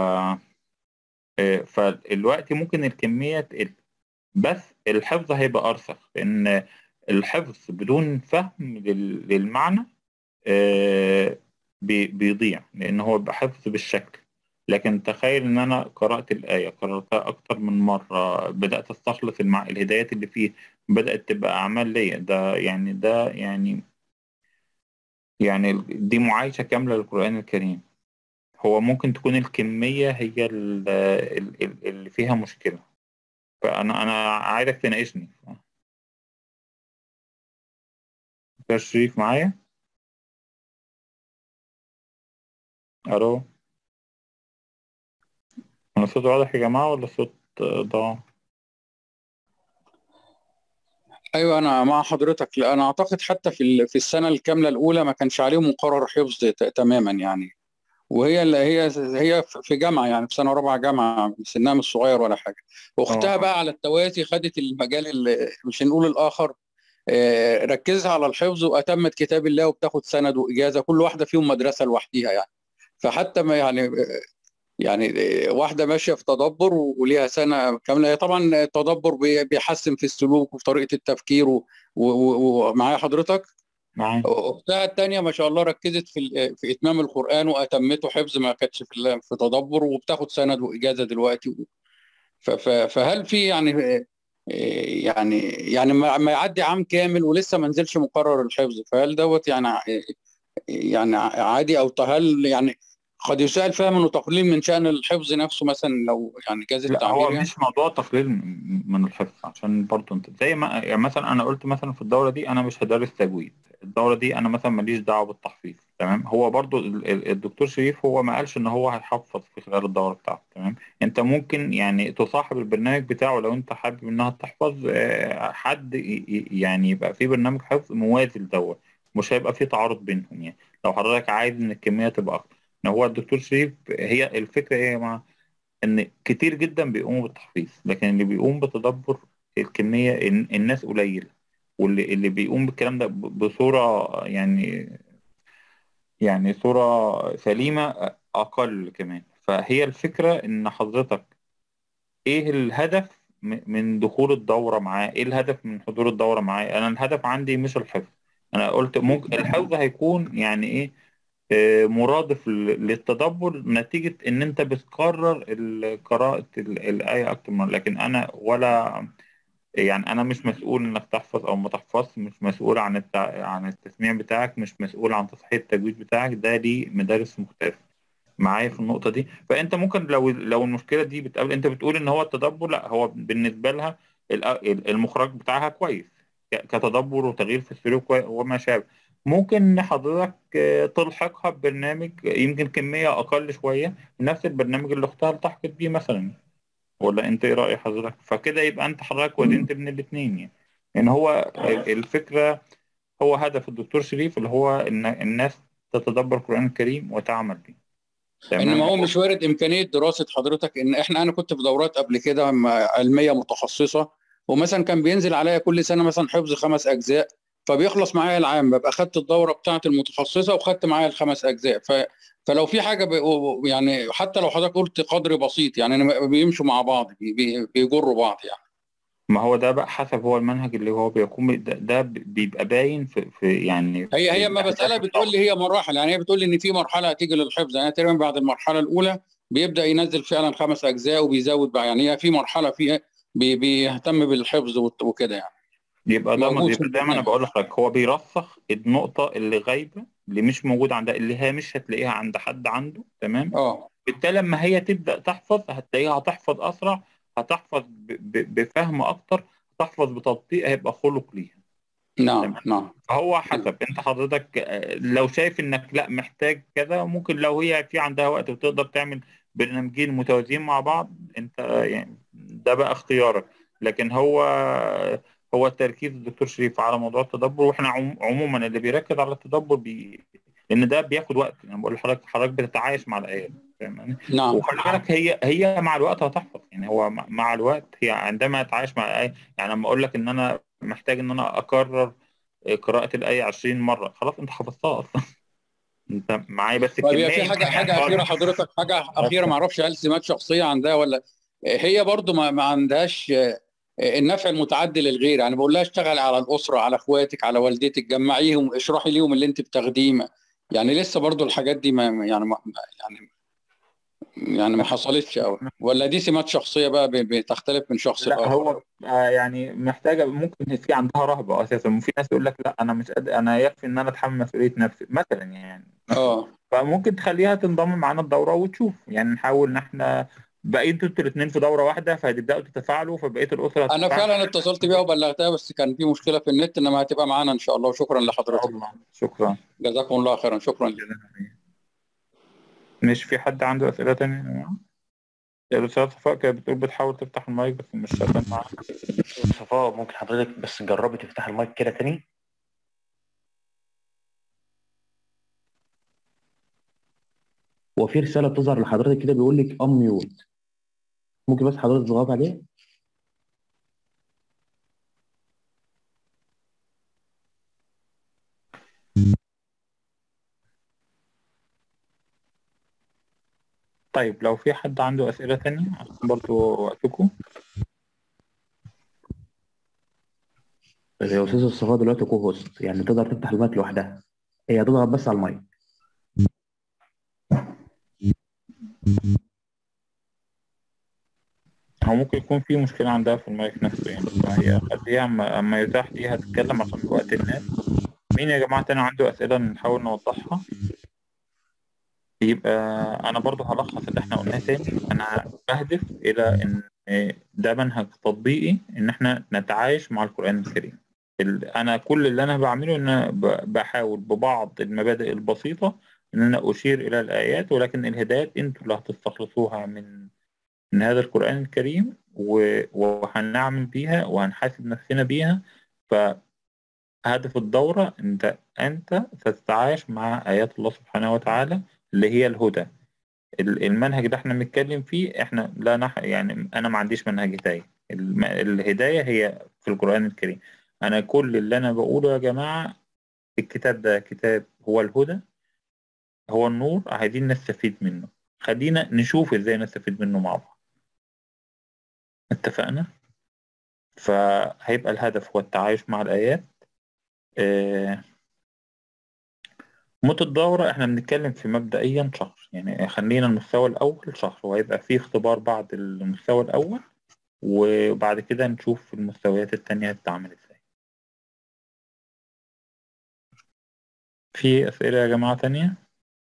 آه، فالوقت ممكن الكمية تقل بس الحفظ هيبقى أرسخ لأن الحفظ بدون فهم لل... للمعنى آه، بي- بيضيع لأن هو بيبقى حفظ بالشكل لكن تخيل إن أنا قرأت الآية قرأتها أكتر من مرة بدأت أستخلص المع... الهدايات اللي فيه بدأت تبقى أعمال ليا ده يعني ده يعني يعني دي معايشة كاملة للقرآن الكريم هو ممكن تكون الكمية هي ال- ال- ال- اللي فيها مشكلة فأنا أنا عايزك تناقشني دكتور شريف معايا؟ ألو أنا الصوت واضح يا جماعة ولا الصوت ضاع؟ ايوه انا مع حضرتك لا انا اعتقد حتى في ال- في السنه الكامله الاولى ما كانش عليهم مقرر حفظ ت- تماما يعني وهي اللي هي هي في جامعه يعني في سنه رابعه جامعه سنها مش صغير ولا حاجه واختها اه بقى على التوازي خدت المجال اللي مش هنقول الاخر آه، ركزها على الحفظ واتمت كتاب الله وبتاخد سند واجازه كل واحده فيهم مدرسه لوحديها يعني فحتى ما يعني يعني واحده ماشيه في تدبر وليها سنه كامله هي طبعا التدبر بي- بيحسن في السلوك وفي طريقه التفكير و- و- و- ومعايا حضرتك معاك اختها الثانيه ما شاء الله ركزت في ال- في اتمام القران واتمته حفظ ما كانتش في ال- في تدبر وبتاخد سند واجازه دلوقتي ف- ف- فهل في يعني يعني يعني ما ما يعدي عام كامل ولسه ما نزلش مقرر الحفظ فهل دوت يعني يعني عادي او هل يعني قد يسأل فهم انه تقليل من شأن الحفظ نفسه مثلا لو يعني جاز لا التعبير هو يعني مش موضوع تقليل م- من الحفظ عشان برضه انت زي ما يعني مثلا انا قلت مثلا في الدوره دي انا مش هدرس تجويد الدوره دي انا مثلا ماليش دعوه بالتحفيظ تمام هو برضه ال- ال- الدكتور شريف هو ما قالش ان هو هيحفظ في خلال الدوره بتاعته تمام انت ممكن يعني تصاحب البرنامج بتاعه لو انت حابب انها تحفظ آه، حد ي- ي- يعني يبقى في برنامج حفظ موازي لدوت مش هيبقى في تعارض بينهم يعني لو حضرتك عايز ان الكميه تبقى اكتر إن هو الدكتور شريف هي الفكره ايه يا جماعه ان كتير جدا بيقوموا بالتحفيظ لكن اللي بيقوم بتدبر الكميه ال- الناس قليله واللي اللي بيقوم بالكلام ده ب- بصوره يعني يعني صوره سليمه اقل كمان فهي الفكره ان حضرتك ايه الهدف م- من دخول الدوره معاه ايه الهدف من حضور الدوره معاه انا الهدف عندي مش الحفظ انا قلت ممكن الحفظ هيكون يعني ايه آه، مرادف ل- للتدبر نتيجة إن أنت بتكرر ال- قراءة ال- الآية أكتر من لكن أنا ولا يعني أنا مش مسؤول إنك تحفظ أو ما تحفظش مش مسؤول عن التع... عن التسميع بتاعك مش مسؤول عن تصحيح التجويد بتاعك ده ليه مدارس مختلفة معايا في النقطة دي فأنت ممكن لو لو المشكلة دي بتقابل أنت بتقول إن هو التدبر لا هو بالنسبة لها ال- ال- المخرج بتاعها كويس ك- كتدبر وتغيير في السلوك و- وما شابه ممكن حضرتك آه، تلحقها ببرنامج يمكن كمية أقل شوية من نفس البرنامج اللي أختها التحقت بيه مثلا ولا انت ايه رأي حضرتك فكده يبقى انت حضرتك وزنت بين الاثنين يعني ان هو الفكرة هو هدف الدكتور شريف اللي هو ان الناس تتدبر القرآن الكريم وتعمل به انما هو مش وارد امكانيه دراسه حضرتك ان احنا انا كنت في دورات قبل كده م- علميه متخصصه ومثلا كان بينزل عليا كل سنه مثلا حفظ خمس اجزاء فبيخلص معايا العام ببقى خدت الدوره بتاعه المتخصصه وخدت معايا الخمس اجزاء ف فلو في حاجه بي... يعني حتى لو حضرتك قلت قدر بسيط يعني أنا بيمشوا مع بعض بي... بي- بيجروا بعض يعني ما هو ده بقى حسب هو المنهج اللي هو بيقوم ده, ده بيبقى باين في, في يعني هي هي ما بسألها بتقول لي هي مراحل يعني هي بتقول لي ان في مرحله هتيجي للحفظ يعني تقريبا بعد المرحله الاولى بيبدا ينزل فعلا خمس اجزاء وبيزود بقى يعني هي في مرحله فيها بي بيهتم بالحفظ وت- وكده يعني يبقى ده موجود في يبقى دايما انا البرنامج. بقول لحضرتك هو بيرسخ النقطة اللي غايبة اللي مش موجودة عندها اللي هي مش هتلاقيها عند حد عنده تمام اه بالتالي لما هي تبدأ تحفظ هتلاقيها هتحفظ أسرع هتحفظ ب- ب- بفهم أكتر هتحفظ بتطبيق هيبقى خلق ليها نعم نعم فهو حسب انت حضرتك آه، لو شايف انك لا محتاج كذا ممكن لو هي في عندها وقت وتقدر تعمل برنامجين متوازيين مع بعض انت آه، يعني ده بقى اختيارك لكن هو هو تركيز الدكتور شريف على موضوع التدبر واحنا عم- عموما اللي بيركز على التدبر بي... لان ده بياخد وقت انا بقول لحضرتك حضرتك بتتعايش مع الايات فاهمني نعم وخلي بالك هي هي مع الوقت هتحفظ يعني هو مع مع الوقت هي عندما تتعايش مع الآية يعني لما أقول لك إن أنا محتاج إن أنا أكرر قراءة الآية 20 مرة خلاص أنت حفظتها أصلا أنت معايا بس طيب هي الكمية في حاجه يعني حاجه خالص. اخيره حضرتك حاجه اخيره ما اعرفش هل سمات شخصيه عندها ولا هي برضو ما, ما عندهاش آه، النفع المتعدي للغير يعني بقول لها اشتغلي على الاسره على اخواتك على والدتك جمعيهم اشرحي ليهم اللي انت بتاخديه ما- يعني لسه برضو الحاجات دي ما يعني ما يعني يعني ما حصلتش قوي ولا دي سمات شخصيه بقى ب- بتختلف من شخص لا لاخر هو آه، يعني محتاجة ممكن في عندها رهبة أساسا وفي ناس يقول لك لا أنا مش قادر أنا يكفي إن أنا أتحمل مسؤولية نفسي مثلا يعني اه فممكن تخليها تنضم معانا الدورة وتشوف يعني نحاول إن إحنا بقيتوا انتوا الاثنين في دورة واحدة فهتبدأوا تتفاعلوا فبقية الأسرة انا هتتفاعل. فعلا اتصلت بيها وبلغتها بس كان في مشكله في النت انما هتبقى معانا ان شاء الله وشكرا لحضرتك الله شكرا جزاكم الله خيرا شكرا مش في حد عنده أسئلة تانية يا جماعة؟ الأستاذ صفاء كانت بتقول بتحاول تفتح المايك بس مش شغال معاها صفاء ممكن حضرتك بس جربي تفتح المايك كده تاني هو في رسالة بتظهر لحضرتك كده بيقول لك unmute ممكن بس حضرتك تضغط عليه طيب لو في حد عنده أسئلة تانية عشان برضو وقتكم بس يا أستاذ صفاء دلوقتي كو هوست يعني تقدر تفتح المايك لوحدها هي هتضغط بس على المايك هو ممكن يكون في مشكلة عندها في المايك نفسه يعني فهي خليها أما أما يتاح ليها تتكلم عشان وقت الناس مين يا جماعة تاني عنده أسئلة نحاول نوضحها يبقى أنا برضو هلخص اللي احنا قلناه تاني أنا بهدف إلى إن ده منهج تطبيقي إن احنا نتعايش مع القرآن الكريم ال- أنا كل اللي أنا بعمله إن أنا ب- بحاول ببعض المبادئ البسيطة إن أنا أشير إلى الآيات ولكن الهدايات أنتوا اللي هتستخلصوها من من هذا القرآن الكريم و- وهنعمل بيها وهنحاسب نفسنا بيها فهدف الدورة أنت أنت ستتعايش مع آيات الله سبحانه وتعالى اللي هي الهدى ال- المنهج ده احنا بنتكلم فيه احنا لا نح يعني أنا ما عنديش منهج هداية الم- الهداية هي في القرآن الكريم أنا كل اللي أنا بقوله يا جماعة الكتاب ده كتاب هو الهدى هو النور عايزين نستفيد منه خلينا نشوف ازاي نستفيد منه مع بعض اتفقنا فهيبقى الهدف هو التعايش مع الآيات آه، مدة الدورة احنا بنتكلم في مبدئيا شهر يعني خلينا المستوى الأول شهر وهيبقى فيه اختبار بعد المستوى الأول وبعد كده نشوف المستويات التانية هتتعمل ازاي في أسئلة يا جماعة تانية؟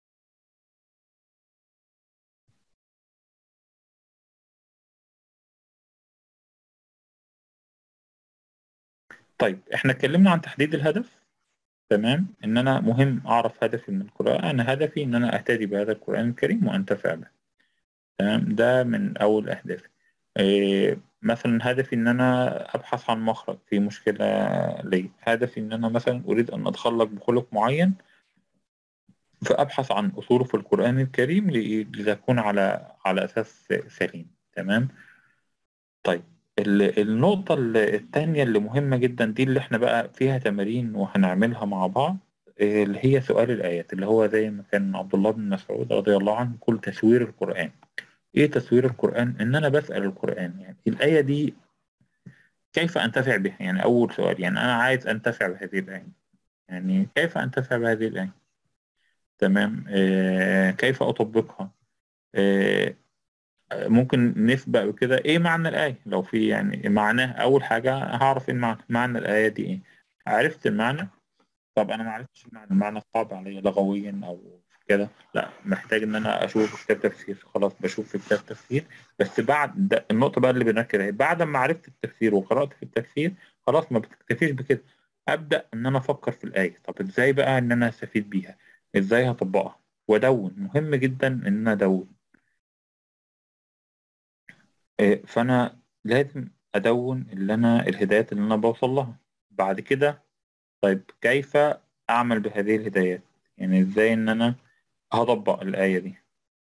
طيب احنا اتكلمنا عن تحديد الهدف تمام ان انا مهم اعرف هدفي من القراءة انا هدفي ان انا اهتدي بهذا القرآن الكريم وانتفع به تمام ده من اول اهدافي إيه مثلا هدفي ان انا ابحث عن مخرج في مشكله لي هدفي ان انا مثلا اريد ان اتخلق بخلق معين فابحث عن اصوله في القران الكريم ل- لتكون على على اساس سليم تمام طيب ال- النقطه ال- التانية اللي مهمه جدا دي اللي احنا بقى فيها تمارين وهنعملها مع بعض إيه اللي هي سؤال الايات اللي هو زي ما كان عبد الله بن مسعود رضي الله عنه يقول تسوير القران ايه تسوير القران ان انا بسال القران يعني الايه دي كيف انتفع بها يعني اول سؤال يعني انا عايز انتفع بهذه الايه يعني كيف انتفع بهذه الايه تمام آه كيف اطبقها آه ممكن نسبق بكده ايه معنى الايه لو في يعني معناه اول حاجه هعرف ايه المعنى معنى الايه دي ايه عرفت المعنى طب انا ما عرفتش المعنى المعنى صعب عليا لغويا او كده لا محتاج ان انا اشوف كتاب تفسير خلاص بشوف في كتاب تفسير بس بعد ده النقطه بقى اللي بنركز عليها بعد ما عرفت التفسير وقرات في التفسير خلاص ما بتكتفيش بكده ابدا ان انا افكر في الايه طب ازاي بقى ان انا استفيد بيها ازاي هطبقها وادون مهم جدا ان انا ادون إيه، فانا لازم ادون اللي انا الهدايات اللي انا بوصل لها بعد كده طيب كيف اعمل بهذه الهدايات يعني ازاي ان انا هطبق الايه دي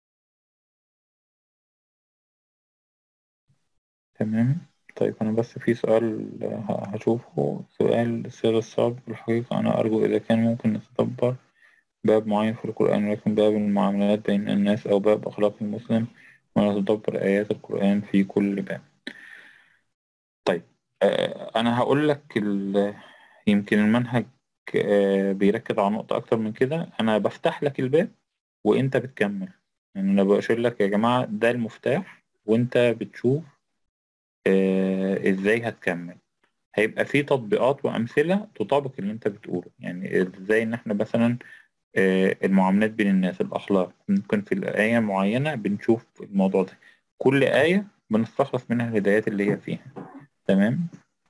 تمام طيب أنا بس في سؤال ه- هشوفه سؤال سر الصبر الحقيقة أنا أرجو إذا كان ممكن نتدبر باب معين في القرآن ولكن باب المعاملات بين الناس أو باب أخلاق المسلم ونتدبر آيات القرآن في كل باب طيب آه، أنا هقول لك ال- يمكن المنهج آه، بيركز على نقطة أكتر من كده أنا بفتح لك الباب وأنت بتكمل يعني أنا بشير لك يا جماعة ده المفتاح وأنت بتشوف آه، إزاي هتكمل هيبقى في تطبيقات وأمثلة تطابق اللي أنت بتقوله يعني إزاي إن إحنا مثلا آه، المعاملات بين الناس الأخلاق ممكن في الآية معينة بنشوف الموضوع ده كل آية بنستخلص منها الهدايات اللي هي فيها تمام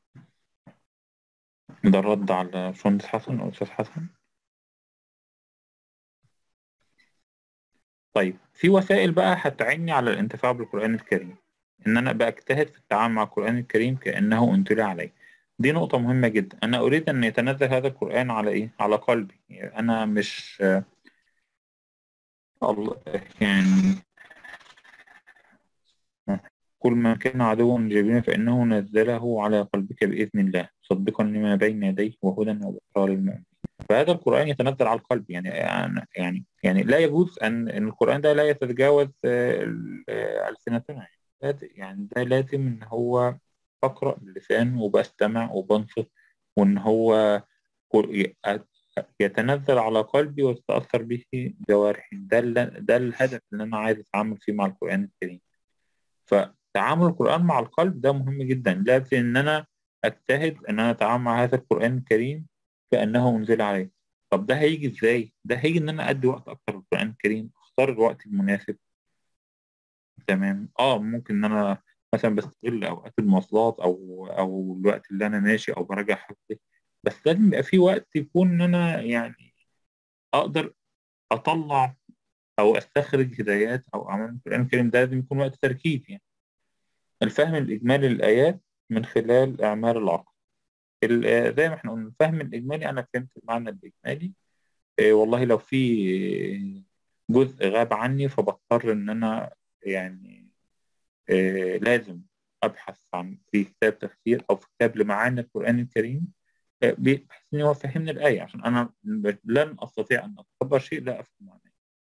ده الرد على باشمهندس حسن أو أستاذ حسن طيب في وسائل بقى هتعني على الانتفاع بالقرآن الكريم إن أنا بجتهد في التعامل مع القرآن الكريم كأنه أنزل علي دي نقطة مهمة جدا أنا أريد أن يتنزل هذا القرآن على إيه؟ على قلبي يعني أنا مش آه، الله يعني كل ما كان عدوا جبينا فإنه نزله على قلبك بإذن الله مصدقا لما بين يديه وهدى وبشرى للمؤمنين فهذا القرآن يتنزل على القلب يعني يعني يعني لا يجوز أن أن القرآن ده لا يتجاوز آه، ال- آه، ألسنتنا يعني يعني ده لازم إن هو بقرأ باللسان وبستمع وبنصت وإن هو ي- يتنزل على قلبي وتتأثر به جوارحي ده ال- ده الهدف اللي أنا عايز أتعامل فيه مع القرآن الكريم فتعامل القرآن مع القلب ده مهم جدا لازم إن أنا أجتهد إن أنا أتعامل مع هذا القرآن الكريم كأنه أنزل عليه طب ده هيجي إزاي؟ ده هيجي إن أنا أدي وقت أكتر للقرآن الكريم أختار الوقت المناسب تمام اه ممكن ان انا مثلا بستغل اوقات المواصلات او او الوقت اللي انا ماشي او براجع حاجتي بس لازم يبقى في وقت يكون ان انا يعني اقدر اطلع او استخرج هدايات او اعمال من القران الكريم ده لازم يكون وقت تركيز يعني الفهم الاجمالي للايات من خلال اعمال العقل ال- آه، زي ما احنا قلنا الفهم الاجمالي انا فهمت المعنى الاجمالي إيه والله لو في جزء غاب عني فبضطر ان انا يعني إيه لازم ابحث عن في كتاب تفسير او في كتاب لمعاني القران الكريم إيه، بحيث ان هو يفهمني الايه عشان انا ب- لن استطيع ان اتدبر شيء لا افهم معناه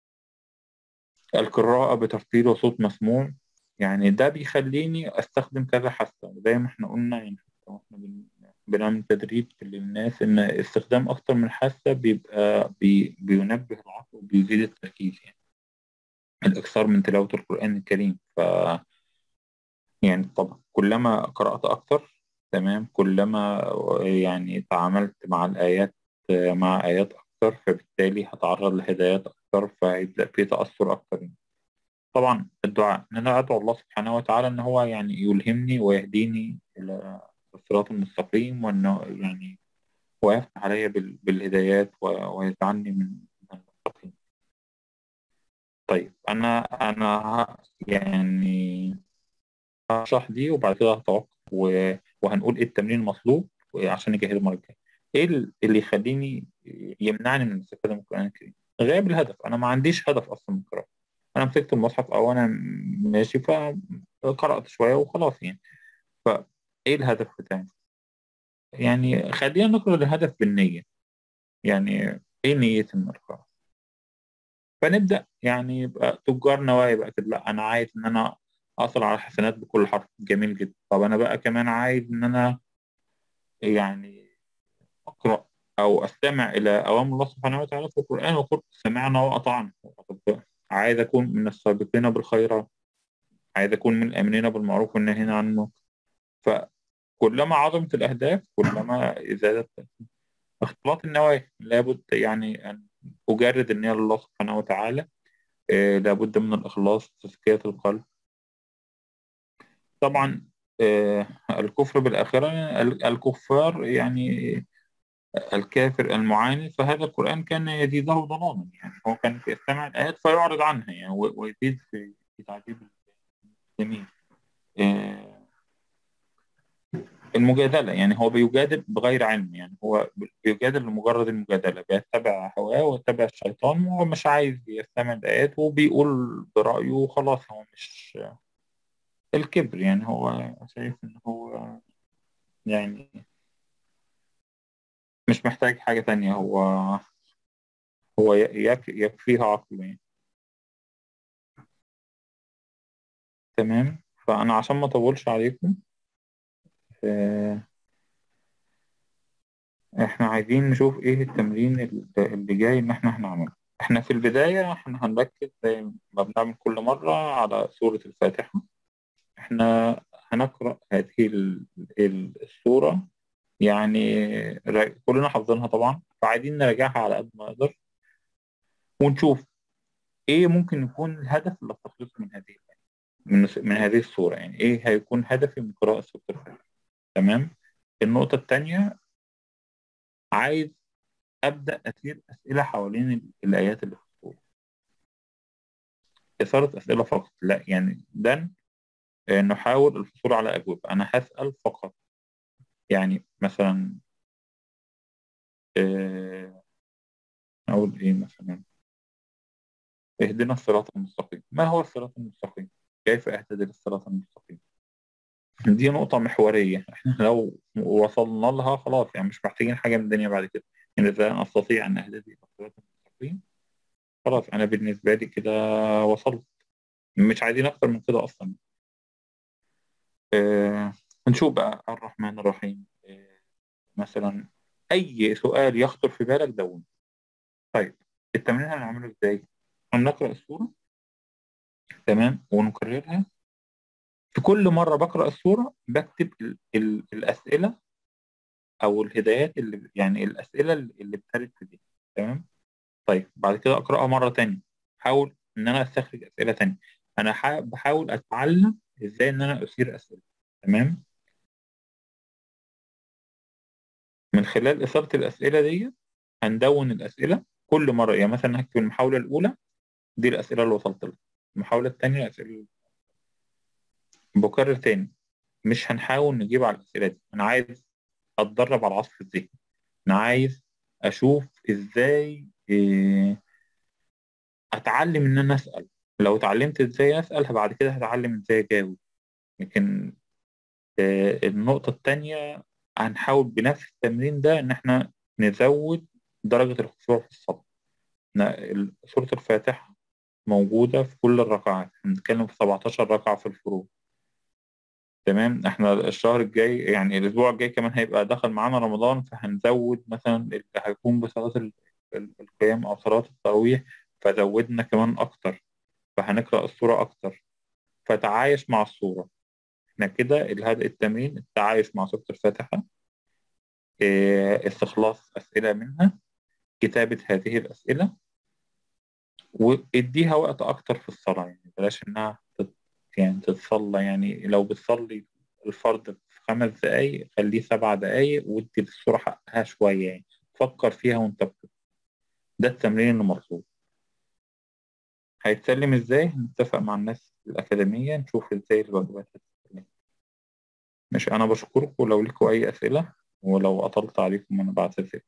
القراءه بترتيل وصوت مسموع يعني ده بيخليني استخدم كذا حاسه وزي ما احنا قلنا يعني احنا بن- بنعمل تدريب للناس ان استخدام اكتر من حاسه بيبقى بي بينبه العقل وبيزيد التركيز يعني الاكثار من تلاوه القران الكريم ف يعني طبعا كلما قرأت أكتر تمام كلما يعني تعاملت مع الآيات مع آيات أكتر فبالتالي هتعرض لهدايات أكتر فيبدأ في تأثر أكتر يعني. طبعا الدعاء إن أنا أدعو الله سبحانه وتعالى إن هو يعني يلهمني ويهديني إلى الصراط المستقيم وإنه يعني ويفتح علي بال- بالهدايات و- ويجعلني من من المتقين طيب أنا أنا ه- يعني هشرح دي وبعد كده هتوقف و- وهنقول ايه التمرين المطلوب عشان نجهز المره الجايه ايه ال- اللي يخليني يمنعني من الاستفاده من القران الكريم غياب الهدف انا ما عنديش هدف اصلا من القراءه انا مسكت المصحف او انا ماشي فقرات شويه وخلاص يعني فايه الهدف بتاعي يعني خلينا نقرا الهدف بالنيه يعني ايه نيتي من القراءه فنبدا يعني يبقى تجار نوايا بقى كده لا انا عايز ان انا احصل على حسنات بكل حرف جميل جدا طب انا بقى كمان عايز ان انا يعني اقرا او استمع الى اوامر الله سبحانه وتعالى في القران وقل سمعنا واطعنا طب عايز اكون من السابقين بالخيرات عايز اكون من الامرين بالمعروف والناهين عن المنكر فكلما عظمت الاهداف كلما زادت اختلاط النوايا لابد يعني ان اجرد النيه لله سبحانه وتعالى آه، لابد من الاخلاص تزكيه القلب طبعا آه، الكفر بالآخرة ال- الكفار يعني الكافر المعاند فهذا القرآن كان يزيده ضلالا يعني هو كان يستمع الآيات فيعرض عنها يعني و- ويزيد في في تعذيب المسلمين آه، المجادلة يعني هو بيجادل بغير علم يعني هو بيجادل لمجرد المجادلة بيتبع هواه ويتبع الشيطان وهو مش عايز يستمع الآيات وبيقول برأيه وخلاص هو مش الكبر يعني هو شايف إن هو يعني مش محتاج حاجة تانية هو هو ي- يك- يكفيها عقله يعني تمام فأنا عشان ما أطولش عليكم آه، إحنا عايزين نشوف إيه التمرين ال- اللي جاي إن إحنا هنعمله إحنا في البداية إحنا هنركز زي ما بنعمل كل مرة على سورة الفاتحة إحنا هنقرأ هذه ال- ال- السورة يعني را- كلنا حافظينها طبعا فعايزين نراجعها على قد ما نقدر ونشوف ايه ممكن يكون الهدف اللي استخلصه من هذه الآية، من من هذه الصورة يعني ايه هيكون هدفي من قراءة سورة الفاتحة تمام النقطة الثانية عايز أبدأ أثير أسئلة حوالين ال- الآيات اللي في الصورة إثارة أسئلة فقط لا يعني ده آه، نحاول الحصول على أجوبة أنا هسأل فقط يعني مثلا آه، أقول إيه مثلا اهدنا الصراط المستقيم ما هو الصراط المستقيم كيف أهتدي للصراط المستقيم دي نقطة محورية احنا لو وصلنا لها خلاص يعني مش محتاجين حاجة من الدنيا بعد كده يعني إذا أنا أستطيع أن أهتدي إلى الصراط المستقيم خلاص أنا بالنسبة لي كده وصلت مش عايزين أكتر من كده أصلا آه نشوف بقى الرحمن الرحيم آه مثلا أي سؤال يخطر في بالك دون طيب التمرين هنعمله إزاي؟ هنقرأ السورة تمام ونكررها في كل مرة بقرأ السورة بكتب ال ال الأسئلة أو الهدايات اللي يعني الأسئلة اللي بترد في دي تمام طيب بعد كده أقرأها مرة تانية حاول إن أنا أستخرج أسئلة تانية أنا حا- بحاول أتعلم إزاي إن أنا أثير أسئلة تمام من خلال إثارة الأسئلة دي هندون الأسئلة كل مرة يعني مثلا هكتب المحاولة الأولى دي الأسئلة اللي وصلت لها المحاولة الثانية الأسئلة بكرر تاني مش هنحاول نجيب على الأسئلة دي أنا عايز أتدرب على العصف الذهني أنا عايز أشوف إزاي إيه، أتعلم إن أنا أسأل لو اتعلمت إزاي أسأل بعد كده هتعلم إزاي أجاوب لكن آه، النقطة التانية هنحاول بنفس التمرين ده إن إحنا نزود درجة الخشوع في الصلاة ن- ال- سورة الفاتحة موجودة في كل الركعات هنتكلم في 17 ركعة في الفروض تمام احنا الشهر الجاي يعني الاسبوع الجاي كمان هيبقى دخل معانا رمضان فهنزود مثلا اللي هيكون بصلاة ال- ال- القيام او صلاة التراويح فزودنا كمان اكتر فهنقرأ السورة اكتر فتعايش مع السورة احنا كده الهدف التمرين التعايش مع سورة الفاتحة اه، استخلاص أسئلة منها كتابة هذه الأسئلة واديها وقت أكتر في الصلاة يعني بلاش إنها تت يعني تتصلى يعني لو بتصلي الفرض في خمس دقايق خليه سبع دقايق وادي للسورة حقها شوية يعني فكر فيها وأنت بت- ده التمرين اللي مطلوب هيتسلم إزاي؟ هنتفق مع الناس الأكاديمية نشوف إزاي الواجبات هتتسلم مش أنا بشكركم لو لكم أي أسئلة ولو أطلت عليكم أنا بعتذر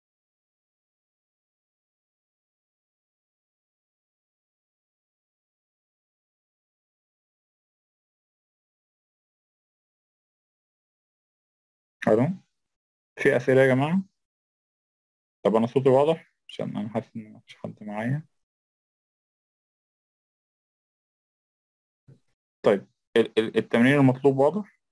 ألو في أسئلة يا جماعة؟ طب أنا صوتي واضح عشان أنا حاسس إن مفيش حد معايا طيب ال- ال- التمرين المطلوب واضح؟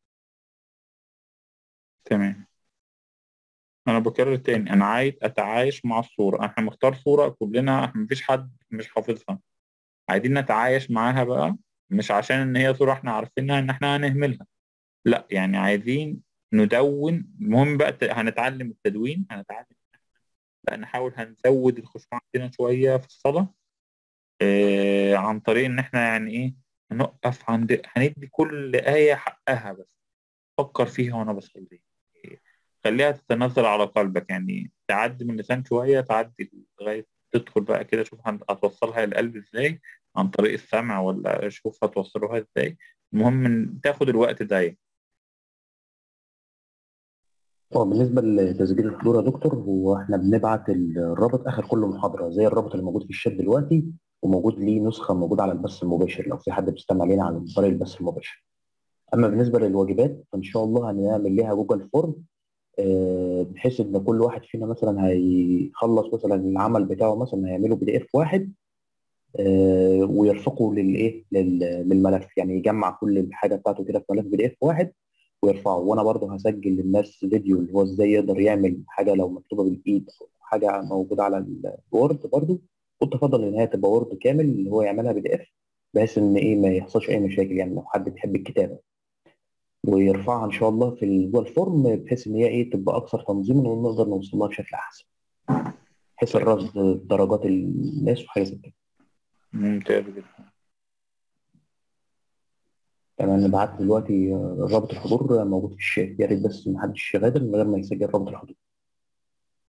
تمام أنا بكرر تاني أنا عايز أتعايش مع الصورة إحنا مختار صورة كلنا إحنا مفيش حد مش حافظها عايزين نتعايش معاها بقى مش عشان إن هي صورة إحنا عارفينها إن إحنا هنهملها لا يعني عايزين ندون المهم بقى ت- هنتعلم التدوين هنتعلم بقى نحاول هنزود الخشوع عندنا شوية في الصلاة آه عن طريق إن إحنا يعني إيه هنقف عند هندي كل آية حقها بس فكر فيها وأنا بصلي خليها تتنزل على قلبك يعني تعدي من اللسان شوية تعدي لغاية تدخل بقى كده شوف هن- هتوصلها للقلب إزاي عن طريق السمع ولا شوف هتوصلوها إزاي المهم إن تاخد الوقت ده يعني. هو بالنسبة لتسجيل الحضور يا دكتور هو احنا بنبعت الرابط آخر كل محاضرة زي الرابط اللي موجود في الشات دلوقتي وموجود ليه نسخة موجودة على البث المباشر لو في حد بيستمع لنا على طريق البث المباشر. أما بالنسبة للواجبات فإن شاء الله هنعمل ليها جوجل فورم آه، بحيث إن كل واحد فينا مثلا هيخلص مثلا العمل بتاعه مثلا هيعمله بي دي إف واحد آه، ويرفقه للإيه لل- للملف يعني يجمع كل الحاجة بتاعته كده في ملف بي دي إف واحد ويرفعه وانا برضه هسجل للناس فيديو اللي هو ازاي يقدر يعمل حاجه لو مكتوبه بالايد او حاجه موجوده على الوورد برضه كنت افضل ان هي تبقى وورد كامل اللي هو يعملها بي دي اف بحيث ان ايه ما يحصلش اي مشاكل يعني لو حد بيحب الكتابه ويرفعها ان شاء الله في ال- جوه الفورم بحيث ان هي ايه تبقى اكثر تنظيما ونقدر نوصل لها بشكل احسن بحيث الرصد درجات الناس وحاجه زي كده ممتاز جدا تمام انا بعت دلوقتي آه، رابط الحضور موجود في الشات يا ريت بس محدش يغادر من غير ما يسجل رابط الحضور